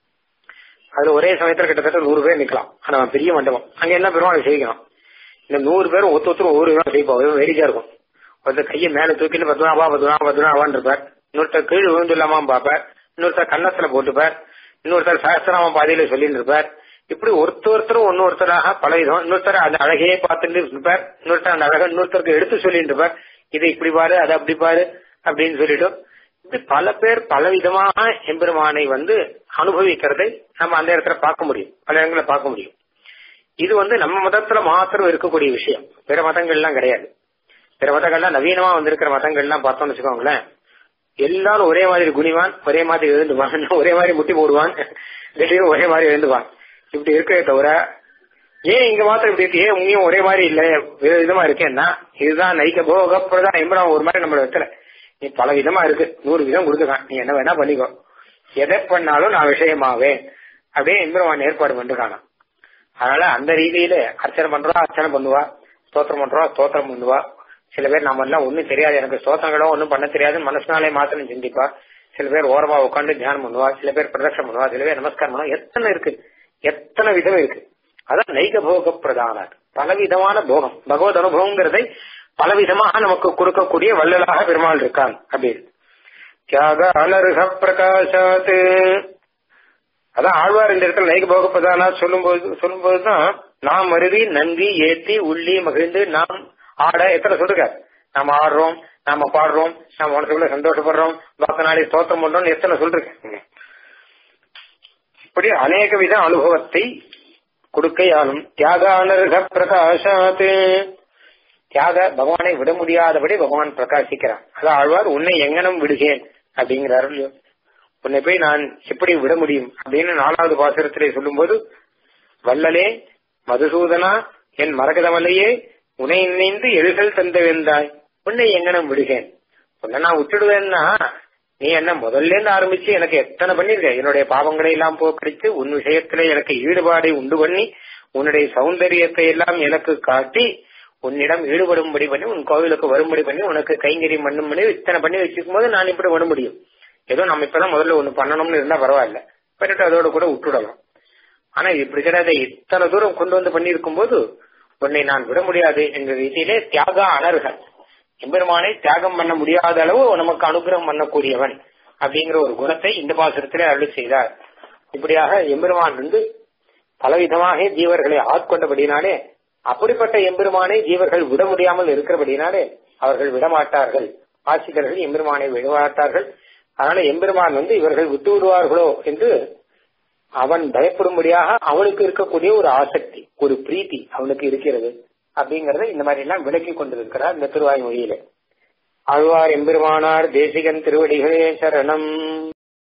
அதுல ஒரே சமயத்துல கிட்டத்தட்ட நூறு பேர் நிக்கலாம் ஆனா பெரிய மண்டபம் அங்க எல்லாம் பெருமாளை செய்யணும் இந்த நூறு பேரும் ஒத்து ஒருத்தரும் ஒவ்வொரு விதம் செய்ப்போம் வேடிக்கா இருக்கும் ஒருத்தர் கையை மேல தூக்கிட்டு பத்மநாபா பத்மநாபா பத்மநாபான்னு இருப்பார் இன்னொருத்தர் கீழ் விழுந்துலாமாம் பாப்பார் இன்னொருத்தர் கன்னத்துல போட்டுப்பார் இன்னொருத்தர் சகசிராம பாதையில சொல்லிட்டு இருப்பார் இப்படி ஒருத்தர் ஒருத்தரும் ஒன்னு ஒருத்தராக பல விதம் இன்னொருத்தர் அந்த அழகையே பார்த்துட்டு இருப்பார் இன்னொருத்தர் அந்த அழகை இன்னொருத்தருக்கு எடுத்து சொல்லிட்டு இருப்பார் இதை இப்படி பாரு அதை அப்படி பாரு அப்படின்னு சொல்லிட்டு இப்படி பல பேர் பல விதமாக எம்பெருமானை வந்து அனுபவிக்கிறதை நம்ம அந்த இடத்துல பார்க்க முடியும் பல இடங்களில் பார்க்க முடியும் இது வந்து நம்ம மதத்துல மாத்திரம் இருக்கக்கூடிய விஷயம் பிற மதங்கள்லாம் கிடையாது பிற மதங்கள்லாம் நவீனமா வந்திருக்கிற மதங்கள்லாம் பார்த்தோம்னு வச்சுக்கோங்களேன் எல்லாரும் ஒரே மாதிரி குனிவான் ஒரே மாதிரி எழுந்துவான் ஒரே மாதிரி முட்டி போடுவான் திடீர்னு ஒரே மாதிரி எழுந்துவான் இப்படி இருக்கே தவிர ஏன் இங்க மாத்திரம் இப்படி இருக்கு ஏன் உங்கயும் ஒரே மாதிரி இல்ல வேறு விதமா இருக்கேன்னா இதுதான் நைக்க போகப்பதான் எம்பரம் ஒரு மாதிரி நம்மள வைக்கல நீ பல விதமா இருக்கு நூறு விதம் கொடுத்துக்கான் நீ என்ன வேணா பண்ணிக்கோ எதை பண்ணாலும் நான் விஷயமாவேன் அப்படியே எம்பெருமான் ஏற்பாடு பண்ணிருக்கானா அதனால அந்த ரீதியில அர்ச்சனை பண்றா அர்ச்சனை பண்ணுவா ஸ்தோத்திரம் பண்றா ஸ்தோத்திரம் பண்ணுவா சில பேர் நம்ம எல்லாம் ஒண்ணும் தெரியாது எனக்கு ஸ்தோத்திரங்களும் ஒண்ணும் பண்ண தெரியாது மனசுனாலே மாத்திரம் சிந்திப்பா சில பேர் ஓரமா உட்காந்து தியானம் பண்ணுவா சில பேர் பிரதட்சம் பண்ணுவா சில பேர் நமஸ்காரம் பண்ணுவா எத்தனை இருக்கு எத்தனை விதம் இருக்கு அதான் நைக போக பிரதான பலவிதமான போகம் பகவத் அனுபவங்கிறதை பலவிதமாக நமக்கு கொடுக்கக்கூடிய வள்ளலாக பெருமாள் இருக்கான் அப்படின்னு தியாக அனர்ஹ பிரகாசாத் அதான் ஆழ்வார் இந்த இடத்துல நைக போக பிரதானா சொல்லும்போது சொல்லும்போதுதான் நாம் மருவி நன்றி ஏத்தி உள்ளி மகிழ்ந்து நாம் ஆட எத்தனை சொல்லுங்க நாம ஆடுறோம் நாம பாடுறோம் நாம மனசுக்குள்ள சந்தோஷப்படுறோம் பக்த நாளை ஸ்தோத்திரம் பண்றோம் எத்தனை சொல்றேன் இப்படி அநேக வித அனுபவத்தை கொடுக்கையாலும் தியாகானர்க பிரகாசாத் தியாக பகவானை விட முடியாதபடி பகவான் பிரகாசிக்கிறான் அதான் ஆழ்வார் உன்னை எங்கனம் விடுகேன் அப்படிங்கிறாரு இல்லையோ உன்னை போய் நான் எப்படி விட முடியும் அப்படின்னு நாலாவது பாசுரத்திலே சொல்லும்போது வல்லலே மதுசூதனா என் மரகதமலையே உன்னை நினைந்து எழுகள் தந்த வெந்தாய் உன்னை எங்கனம் விடுகேன் உன்னை நான் விட்டுடுவேன்னா நீ என்ன முதல்ல இருந்து ஆரம்பிச்சு எனக்கு எத்தனை பண்ணிருக்க என்னுடைய பாவங்களை எல்லாம் போக்கடித்து உன் விஷயத்துல எனக்கு ஈடுபாடை உண்டு பண்ணி உன்னுடைய சௌந்தரியத்தை எல்லாம் எனக்கு காட்டி உன்னிடம் ஈடுபடும்படி பண்ணி உன் கோவிலுக்கு வரும்படி பண்ணி உனக்கு கைங்கறி மண்ணும் பண்ணி இத்தனை பண்ணி வச்சுக்கும் போது நான் இப்படி வர முடியும் ஏதோ நம்ம இப்பதான் முதல்ல ஒண்ணு பண்ணணும்னு இருந்தா பரவாயில்ல பண்ணிட்டு அதோட கூட விட்டுடலாம் ஆனா இப்படி கிடையாது இத்தனை தூரம் கொண்டு வந்து பண்ணியிருக்கும் போது உன்னை நான் விட முடியாது என்ற ரீதியிலே தியாக அனர்கள் எம்பெருமானை தியாகம் பண்ண முடியாத அளவு நமக்கு அனுகிரகம் பண்ணக்கூடியவன் அப்படிங்கிற ஒரு குணத்தை இந்த பாசுரத்திலே அருள் செய்தார் இப்படியாக எம்பெருமான் வந்து பலவிதமாக ஜீவர்களை ஆட்கொண்டபடினாலே அப்படிப்பட்ட எம்பெருமானை ஜீவர்கள் விட முடியாமல் இருக்கிறபடினாலே அவர்கள் விடமாட்டார்கள் ஆசிரியர்கள் எம்பெருமானை விடமாட்டார்கள் அதனால எம்பெருமான் வந்து இவர்கள் விட்டு விடுவார்களோ என்று அவன் பயப்படும்படியாக அவனுக்கு இருக்கக்கூடிய ஒரு ஆசக்தி ஒரு பிரீத்தி அவனுக்கு இருக்கிறது அப்படிங்கறத இந்த மாதிரி எல்லாம் விளக்கி கொண்டிருக்கிறார் இந்த திருவாய் மொழியில ஆழ்வார் எம்பெருமானார் தேசிகன் திருவடிகளே சரணம்